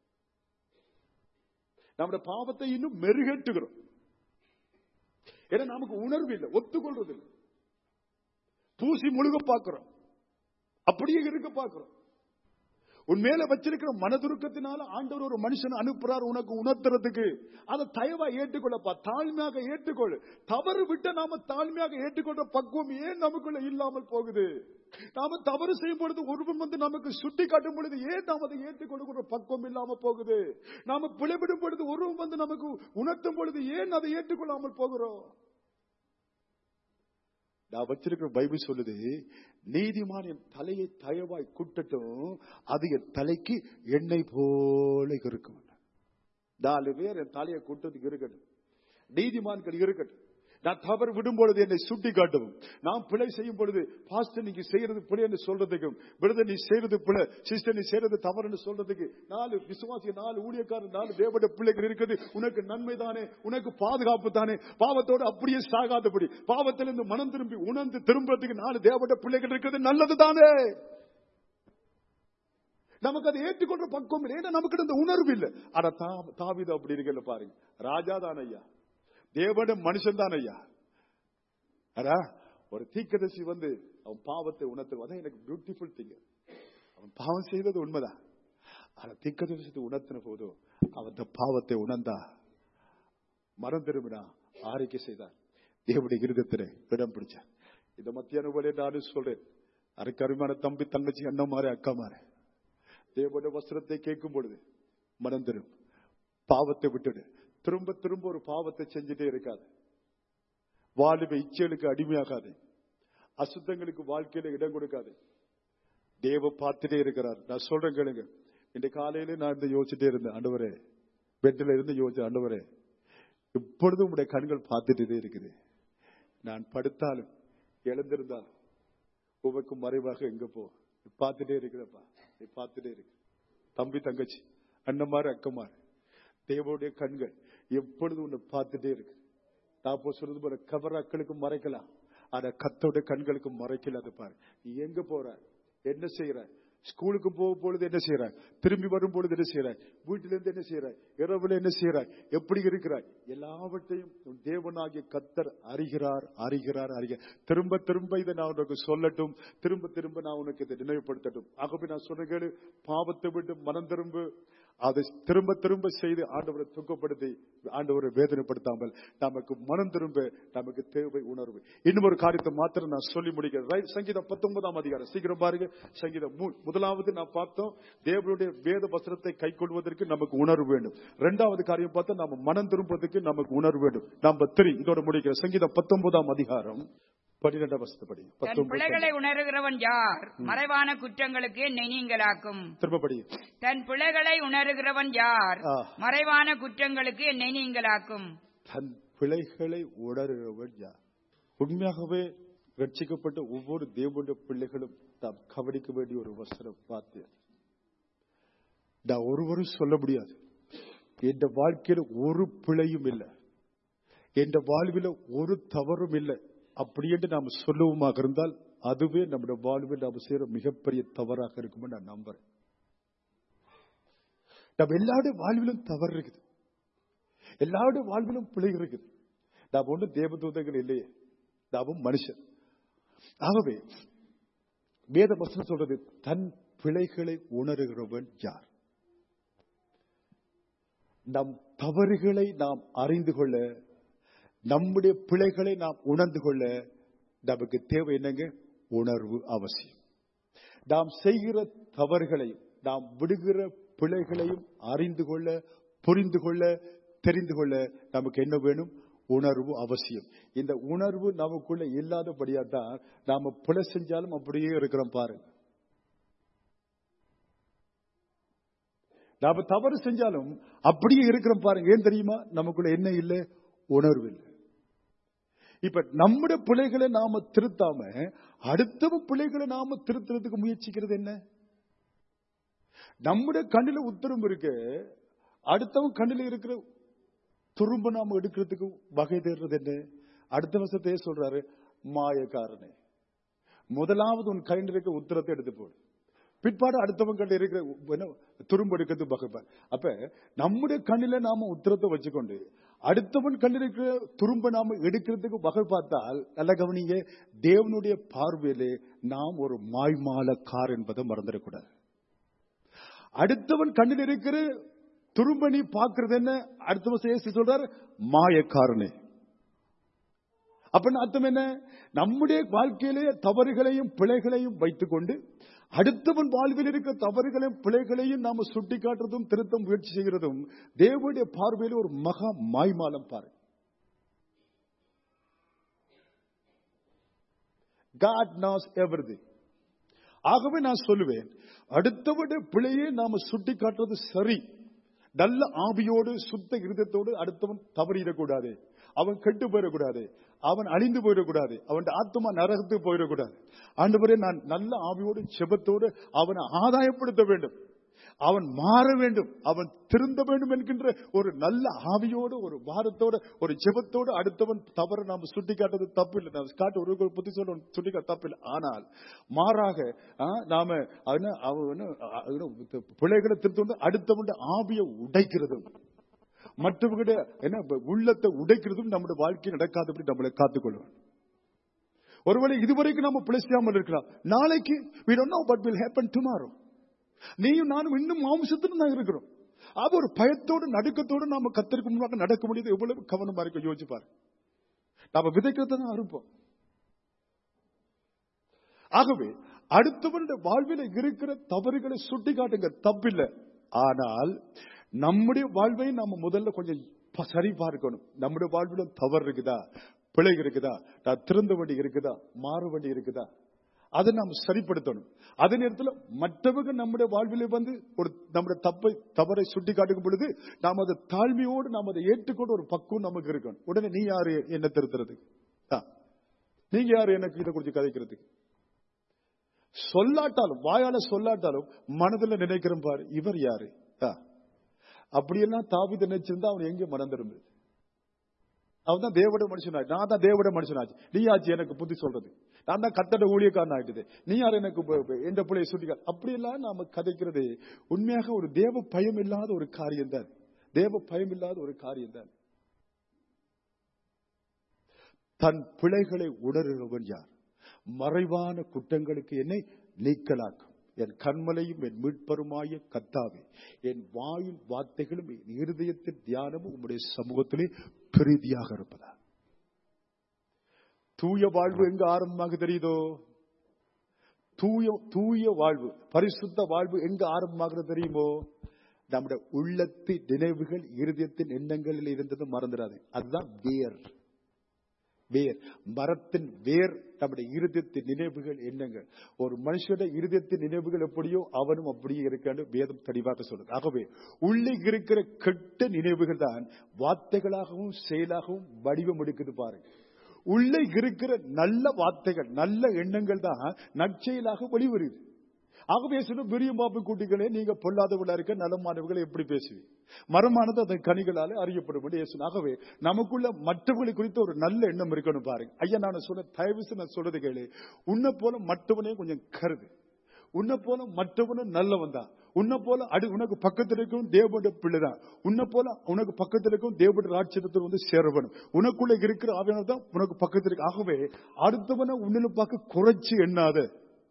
நம்முடைய பாவத்தை இன்னும் மெருகேற்றுகிறோம் ஏன்னா நமக்கு உணர்வு இல்லை ஒத்துக்கொள்றது இல்லை பூசி முழுக பார்க்கிறோம் அப்படியே இருக்க பார்க்கிறோம் உன் மேல வச்சிருக்கிற மனதுருக்கத்தினால ஆண்டவர் ஒரு மனுஷன் அனுப்புறார் உனக்கு உணர்த்துறதுக்கு அதை தயவா ஏற்றுக்கொள்ளப்பா தாழ்மையாக ஏற்றுக்கொள் தவறு விட்ட நாம தாழ்மையாக ஏற்றுக்கொள்ற பக்குவம் ஏன் நமக்குள்ள இல்லாமல் போகுது நாம தவறு செய்யும் பொழுது ஒருவன் வந்து நமக்கு சுட்டி காட்டும் பொழுது ஏன் நாம் அதை ஏற்றுக்கொள்கிற பக்குவம் இல்லாம போகுது நாம பிழைவிடும் பொழுது ஒருவன் வந்து நமக்கு உணர்த்தும் பொழுது ஏன் அதை ஏற்றுக்கொள்ளாமல் போகிறோம் நான் வச்சிருக்கிற பைபிள் சொல்லுது நீதிமான் என் தலையை தயவாய் குட்டட்டும் அது என் தலைக்கு எண்ணெய் போல இருக்கும் நாலு பேர் என் தலையை குட்டத்துக்கு இருக்கட்டும் நீதிமான்கள் இருக்கட்டும் நான் தவறு விடும் பொழுது என்னை சுட்டி காட்டவும் நான் பிழை செய்யும் பொழுது பாஸ்டர் நீங்க செய்யறது பிழை என்று சொல்றதுக்கும் பிரதர் நீ செய்யறது பிழை சிஸ்டர் நீ செய்யறது தவறுன்னு சொல்றதுக்கு நாலு விசுவாசி நாலு ஊழியக்காரர் நாலு தேவட பிள்ளைகள் இருக்குது உனக்கு நன்மை தானே உனக்கு பாதுகாப்பு தானே பாவத்தோடு அப்படியே சாகாதபடி பாவத்திலிருந்து மனம் திரும்பி உணர்ந்து திரும்புறதுக்கு நாலு தேவட பிள்ளைகள் இருக்கிறது நல்லது தானே நமக்கு அதை ஏற்றுக்கொண்ட பக்குவம் இல்லை ஏன்னா நமக்கு அந்த உணர்வு இல்லை ஆனா தா- தாவீது அப்படி இருக்கல பாருங்க ராஜா தான் ஐயா தேவட மனுஷன் தான் ஐயா அடா ஒரு தீக்கதர்சி வந்து அவன் பாவத்தை உணர்த்து அதான் எனக்கு பியூட்டிஃபுல் திங்க அவன் பாவம் செய்தது உண்மைதான் ஆனா தீக்கதரிசத்தை உணர்த்தின போதோ அவன் அந்த பாவத்தை உணர்ந்தா மரம் திரும்பினா ஆரிக்கை செய்தார் தேவனுடைய இருதத்திலே இடம் பிடிச்சார் இந்த மத்தியான போல நானும் சொல்றேன் அதுக்கு அருமையான தம்பி தங்கச்சி அண்ணன் மாறே அக்கா மாறே தேவனுடைய வஸ்திரத்தை கேட்கும் பொழுது மனம் திரும் பாவத்தை விட்டுடு திரும்ப திரும்ப ஒரு பாவத்தை செஞ்சுட்டே இருக்காது வாலிப இச்சைகளுக்கு அடிமையாகாது அசுத்தங்களுக்கு வாழ்க்கையில இடம் கொடுக்காது தேவ பார்த்துட்டே இருக்கிறார் நான் சொல்றேன் கேளுங்க இந்த காலையில நான் இந்த யோசிச்சுட்டே இருந்தேன் ஆண்டவரே பெட்டில இருந்து யோசிச்சேன் ஆண்டவரே இப்பொழுதும் உடைய கண்கள் பார்த்துட்டே இருக்குது நான் படுத்தாலும் எழுந்திருந்தாலும் உமக்கு மறைவாக எங்க போ நீ பார்த்துட்டே இருக்கிறப்பா நீ பார்த்துட்டே இருக்கு தம்பி தங்கச்சி அண்ணமாரு அக்கமாரு தேவனுடைய கண்கள் எப்பொழுதும் உன்னை பார்த்துட்டே இருக்கு நான் இப்போ சொல்றது போல கவராக்களுக்கு மறைக்கலாம் ஆனா கத்தோட கண்களுக்கு மறைக்கல அது பாரு நீ எங்க போற என்ன செய்யற ஸ்கூலுக்கு போகும் பொழுது என்ன செய்யறாய் திரும்பி வரும் பொழுது என்ன செய்யறாய் வீட்டில இருந்து என்ன செய்யறாய் இரவுல என்ன செய்யறாய் எப்படி இருக்கிறாய் எல்லாவற்றையும் உன் தேவனாகிய கத்தர் அறிகிறார் அறிகிறார் அறிகிறார் திரும்ப திரும்ப இதை நான் உனக்கு சொல்லட்டும் திரும்ப திரும்ப நான் உனக்கு இதை நினைவுபடுத்தட்டும் ஆகவே நான் சொன்ன கேளு பாவத்தை விட்டு மனம் திரும்ப அதை திரும்ப திரும்ப செய்து ஆண்டவரை துக்கப்படுத்தி ஆண்டவரை வேதனைப்படுத்தாமல் நமக்கு மனம் திரும்ப நமக்கு தேவை உணர்வு இன்னும் ஒரு காரியத்தை மாத்திரம் நான் சொல்லி முடிக்கிறேன் ரைட் சங்கீதம் பத்தொன்பதாம் அதிகாரம் சீக்கிரம் பாருங்க சங்கீதம் மூ- முதலாவது நான் பார்த்தோம் தேவனுடைய வேத வஸ்திரத்தை கை கொள்வதற்கு நமக்கு உணர்வு வேண்டும் இரண்டாவது காரியம் பார்த்தா நம்ம மனம் திரும்புவதற்கு நமக்கு உணர்வு வேண்டும் நம்பர் த்ரீ இதோட முடிக்கிற சங்கீதம் பத்தொன்பதாம் அதிகாரம் பன்னிரெண்டாம் வசனப்படி தன் பத்தொன்பது பிள்ளைகளை உணர்கிறவன் யார் மறைவான குற்றங்களுக்கு என்னை நீங்களாக்கும் திரும்ப படி தன் பிள்ளைகளை உணர்கிறவன் யார் ஆ. மறைவான குற்றங்களுக்கு என்னை நீங்களாக்கும் தன் பிழைகளை உணர்கிறவன் யார் உண்மையாகவே ரட்சிக்கப்பட்ட ஒவ்வொரு தேவனுடைய பிள்ளைகளும் நாம் கவனிக்க வேண்டிய ஒரு வசனம் பார்த்து நான் ஒருவரும் சொல்ல முடியாது என் வாழ்க்கையில ஒரு பிழையும் இல்லை என் வாழ்வில ஒரு தவறும் இல்லை அப்படி என்று நாம் சொல்லுவோமாக இருந்தால் அதுவே நம்முடைய வாழ்வில் நாம் செய்யற மிகப்பெரிய தவறாக இருக்கும்னு நான் நம்புறேன் நம்ம எல்லாருடைய வாழ்விலும் தவறு இருக்குது எல்லாருடைய வாழ்விலும் பிழை இருக்குது நாம் ஒன்றும் தேவதூதங்கள் இல்லையே நாமும் மனுஷன் ஆகவே வேத வசனம் சொல்றது தன் பிழைகளை உணர்கிறவன் யார் நம் தவறுகளை நாம் அறிந்து கொள்ள நம்முடைய பிழைகளை நாம் உணர்ந்து கொள்ள நமக்கு தேவை என்னங்க உணர்வு அவசியம் நாம் செய்கிற தவறுகளையும் நாம் விடுகிற பிழைகளையும் அறிந்து கொள்ள புரிந்து கொள்ள தெரிந்து கொள்ள நமக்கு என்ன வேணும் உணர்வு அவசியம் இந்த உணர்வு நமக்குள்ள இல்லாதபடியா தான் நாம பிழை செஞ்சாலும் அப்படியே இருக்கிறோம் பாருங்க நாம தவறு செஞ்சாலும் அப்படியே இருக்கிறோம் பாருங்க ஏன் தெரியுமா நமக்குள்ள என்ன இல்லை உணர்வு இல்லை இப்ப நம்முடைய பிள்ளைகளை நாம திருத்தாம அடுத்தவ பிள்ளைகளை நாம திருத்துறதுக்கு முயற்சிக்கிறது என்ன நம்முடைய கண்ணில உத்தரம் இருக்கு அடுத்தவன் கண்ணில இருக்கிற துரும்ப நாம எடுக்கிறதுக்கு வகை தேடுறது என்ன அடுத்த வருஷத்தையே சொல்றாரு மாயக்காரனே முதலாவது உன் கையில் இருக்க உத்தரத்தை எடுத்து போடு பிற்பாடு அடுத்தவன் கண்ணில் இருக்கிற என்ன, துரும்பு எடுக்கிறது வகைப்பார் அப்ப நம்முடைய கண்ணில நாம உத்தரத்தை வச்சுக்கொண்டு அடுத்தவன் கண்ணில் இருக்கிற துரும்ப நாம எடுக்கிறதுக்கு வகை பார்த்தால் நல்ல கவனிங்க தேவனுடைய பார்வையிலே நாம் ஒரு மாய்மாலக்கார் என்பதை மறந்துடக்கூடாது அடுத்தவன் கண்ணில் இருக்கிற துரும்ப நீ பார்க்கிறது என்ன அடுத்தவன் இயேசு சொல்றார் மாயக்காரனே அப்படின்னு அர்த்தம் என்ன நம்முடைய வாழ்க்கையிலே தவறுகளையும் பிழைகளையும் வைத்துக்கொண்டு அடுத்தவன் வாழ்வில் இருக்கிற தவறுகளையும் பிழைகளையும் நாம சுட்டி காட்டுறதும் திருத்த முயற்சி செய்கிறதும் தேவனுடைய பார்வையில ஒரு மகா மாய்மாலம் பாரு God knows everything. ஆகவே நான் சொல்லுவேன் அடுத்தவனுடைய பிழையை நாம சுட்டி காட்டுறது சரி நல்ல ஆவியோடு சுத்த இருதயத்தோடு அடுத்தவன் தவறிடக்கூடாது அவன் கெட்டு போயிடக்கூடாது அவன் அழிந்து போயிடக்கூடாது அவன் ஆத்மா நரகத்துக்கு போயிடக்கூடாது ஆண்டவரே நான் நல்ல ஆவியோடு செபத்தோடு அவனை ஆதாயப்படுத்த வேண்டும் அவன் மாற வேண்டும் அவன் திருந்த வேண்டும் என்கின்ற ஒரு நல்ல ஆவியோடு ஒரு வாரத்தோடு ஒரு ஜெபத்தோடு அடுத்தவன் தவறு நாம சுட்டி காட்டுறது தப்பு இல்லை நாம் காட்டு ஒரு புத்தி சொல்ல சுட்டி காட்ட தப்பு இல்லை ஆனால் மாறாக ஆ, நாம என்ன, அவன் என்ன, அ, என்ன, பிள்ளைகளை திருத்த அடுத்தவன் ஆவியை உடைக்கிறதும் மற்றவங்களுடைய என்ன உள்ளத்தை உடைக்கிறதும் நம்முடைய வாழ்க்கை நடக்காதபடி நம்மளை காத்துக்கொள்ளும் ஒருவேளை இதுவரைக்கும் நம்ம பிழைச்சாமல் இருக்கலாம் நாளைக்கு we don't know what will happen tomorrow நீயும் நானும் இன்னும் மாம்சத்திலும் தான் இருக்கிறோம் அது ஒரு பயத்தோடு நடுக்கத்தோடு நாம கத்திற்கு முன்னாக நடக்க முடியுது எவ்வளவு கவனமா இருக்க யோசிச்சு பாரு நாம விதைக்கிறத தான் அறுப்போம் ஆகவே அடுத்தவனுடைய வாழ்வில் இருக்கிற தவறுகளை சுட்டி காட்டுங்க தப்பில்லை ஆனால் நம்முடைய வாழ்வை நாம முதல்ல கொஞ்சம் ப- சரி பார்க்கணும் நம்முடைய வாழ்விலும் தவறு இருக்குதா பிழை இருக்குதா நான் திருந்த வேண்டி இருக்குதா மாற வேண்டி இருக்குதா அதை நாம் சரிப்படுத்தணும் அதே நேரத்தில் மற்றவங்க நம்முடைய வாழ்விலே வந்து ஒரு நம்முடைய தப்பை தவறை சுட்டி காட்டும் பொழுது நாம் அதை தாழ்மையோடு நாம் அதை ஏற்றுக்கொண்டு ஒரு பக்குவம் நமக்கு இருக்கணும் உடனே நீ யாரு என்ன திருத்துறதுக்கு ஆ. நீங்க யாரு எனக்கு இதை குறித்து கதைக்கிறதுக்கு சொல்லாட்டாலும் வாயால சொல்லாட்டாலும் மனதில் நினைக்கிறேன் பாரு இவர் யாரு ஆ. அப்படியெல்லாம் தாவித நினைச்சிருந்தா அவன் எங்க மனம் திரும்புது அவன் தான் தேவட மனுஷனாச்சு நான் தான் தேவட மனுஷனாச்சு நீ ஆச்சு எனக்கு புத்தி சொல்றது நான் தான் கத்தட ஊழியக்காரன் ஆயிட்டுது நீ யார் எனக்கு ப- ப- எந்த பிள்ளைய சுட்டிக்கா அப்படியெல்லாம் நாம கதைக்கிறது உண்மையாக ஒரு தேவ பயம் இல்லாத ஒரு காரியம் தான் தேவ பயம் இல்லாத ஒரு காரியம் தான் தன் பிழைகளை உணர்கிறவன் யார் மறைவான குற்றங்களுக்கு என்னை நீக்கலாக்கும் என் கண்மலையும் என் மீட்பருமாய கத்தாவே என் வாயின் வார்த்தைகளும் என் இருதயத்தின் தியானமும் உம்முடைய சமூகத்திலே பிரீதியாக இருப்பதா தூய வாழ்வு எங்க ஆரம்பமாக தெரியுதோ தூய தூய வாழ்வு பரிசுத்த வாழ்வு எங்க ஆரம்பமாகிறது தெரியுமோ நம்முடைய உள்ளத்து நினைவுகள் இருதயத்தின் எண்ணங்களில் இருந்தது மறந்துடாது அதுதான் வேர் வேர் மரத்தின் வேர் நம்முடைய இருதயத்தின் நினைவுகள் எண்ணங்கள் ஒரு மனுஷனுடைய இருதயத்தின் நினைவுகள் எப்படியோ அவனும் அப்படியே இருக்கான்னு வேதம் தெளிவாக சொல்லுது ஆகவே உள்ளே இருக்கிற கெட்ட நினைவுகள் தான் வார்த்தைகளாகவும் செயலாகவும் வடிவம் எடுக்குது பாருங்க உள்ளே இருக்கிற நல்ல வார்த்தைகள் நல்ல எண்ணங்கள் தான் நற்செயலாக வெளிவருது ஆகவே சொன்ன பெரிய பாப்பு கூட்டிகளே நீங்க பொல்லாதவளா இருக்க நலமானவர்களை எப்படி பேசுவீங்க மரமானது அதன் கனிகளால அறியப்படும் இயேசு ஆகவே நமக்குள்ள மற்றவர்களை குறித்த ஒரு நல்ல எண்ணம் இருக்கணும் பாருங்க ஐயா நான் சொன்ன தயவு செய்து நான் சொல்றது கேளு உன்னை போல மற்றவனே கொஞ்சம் கருது உன்னை போல மற்றவனும் நல்லவன் தான் உன்னை போல அடி உனக்கு பக்கத்தில் இருக்கும் தேவனுடைய பிள்ளைதான் உன்னை போல உனக்கு பக்கத்தில் இருக்கும் தேவனுடைய ராட்சியத்தில் வந்து சேரவனும் உனக்குள்ள இருக்கிற ஆவியானது தான் உனக்கு பக்கத்தில் இருக்கு ஆகவே அடுத்தவனை உன்னில பார்க்க குறைச்சு எண்ணாத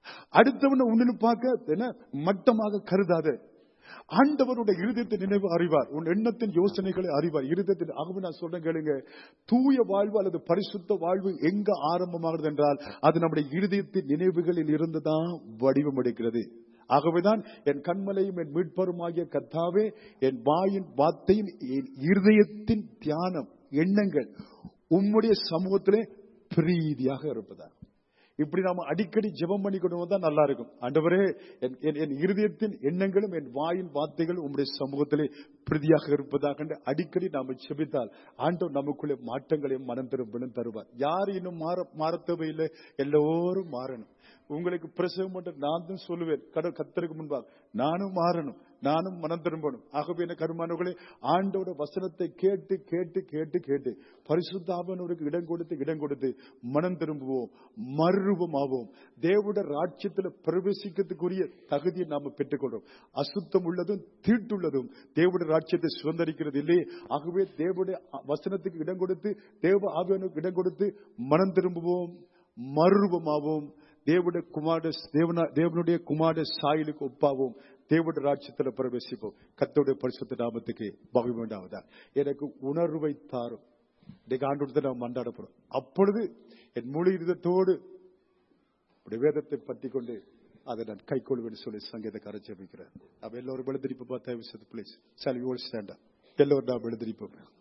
அடுத்தவனை உன்னில் பார்க்க என்ன மட்டமாக கருதாத ஆண்டவருடைய இருதயத்தை நினைவு அறிவார் உன் எண்ணத்தின் யோசனைகளை அறிவார் இருதயத்தின் ஆகவே நான் சொல்றேன் கேளுங்க தூய வாழ்வு அல்லது பரிசுத்த வாழ்வு எங்க ஆரம்பமாகிறது என்றால் அது நம்முடைய இருதயத்தின் நினைவுகளில் இருந்துதான் வடிவம் எடுக்கிறது ஆகவேதான் என் கண்மலையும் என் மீட்பருமாகிய கர்த்தாவே என் வாயின் வார்த்தையும் என் இருதயத்தின் தியானம் எண்ணங்கள் உம்முடைய சமூகத்திலே பிரீதியாக இருப்பதா இப்படி நாம அடிக்கடி ஜெபம் பண்ணி கொண்டு வந்தா நல்லா இருக்கும் ஆண்டவரே என் என்- என் இருதயத்தின் எண்ணங்களும் என் வாயின் வார்த்தைகளும் உம்முடைய சமூகத்திலே பிரதியாக இருப்பதாக என்று அடிக்கடி நாம செபித்தால் ஆண்டவர் நமக்குள்ளே மாற்றங்களையும் மனம் திரும்பணும் தருவார் யார் இன்னும் மாற மாற தேவையில்லை எல்லோரும் மாறணும் உங்களுக்கு பிரசவம் மட்டும் நான் தான் சொல்லுவேன் கடவுள் கத்தருக்கு முன்பாக நானும் மாறணும் நானும் மனம் திரும்பணும் ஆகவே என்ன கருமானவர்களே ஆண்டோட வசனத்தை கேட்டு கேட்டு கேட்டு கேட்டு பரிசுத்தாபனவருக்கு இடம் கொடுத்து இடம் கொடுத்து மனம் திரும்புவோம் மறுரூபமாவோம் தேவட ராட்சியத்தில் பிரவேசிக்கிறதுக்குரிய தகுதியை நாம பெற்றுக்கொள்றோம் அசுத்தம் உள்ளதும் தீட்டுள்ளதும் தேவட ராட்சியத்தை சுதந்திரிக்கிறது இல்லையே ஆகவே தேவடைய வசனத்துக்கு இடம் கொடுத்து தேவ ஆவியானுக்கு இடம் கொடுத்து மனம் திரும்புவோம் மறுரூபமாவோம் தேவனுடைய குமார தேவனா தேவனுடைய குமார சாயலுக்கு ஒப்பாவோம் தேவனுடைய ராட்சியத்தில் பிரவேசிப்போம் கத்தோடைய பரிசுத்த நாமத்துக்கு பகிர்வுண்டாவதா எனக்கு உணர்வை தாரும் இன்னைக்கு ஆண்டு நாம் மண்டாடப்படும் அப்பொழுது என் முழு இருதத்தோடு உடைய வேதத்தை பற்றி கொண்டு அதை நான் கை கொள்வேன் சொல்லி சங்கீதக்காரர் ஜெபிக்கிறேன் அவ எல்லோரும் எழுந்திருப்பா தயவு செய்து பிளீஸ் சால் யூ ஸ்டாண்ட் எல்லோரும் நாம் எழுந்திருப்போம்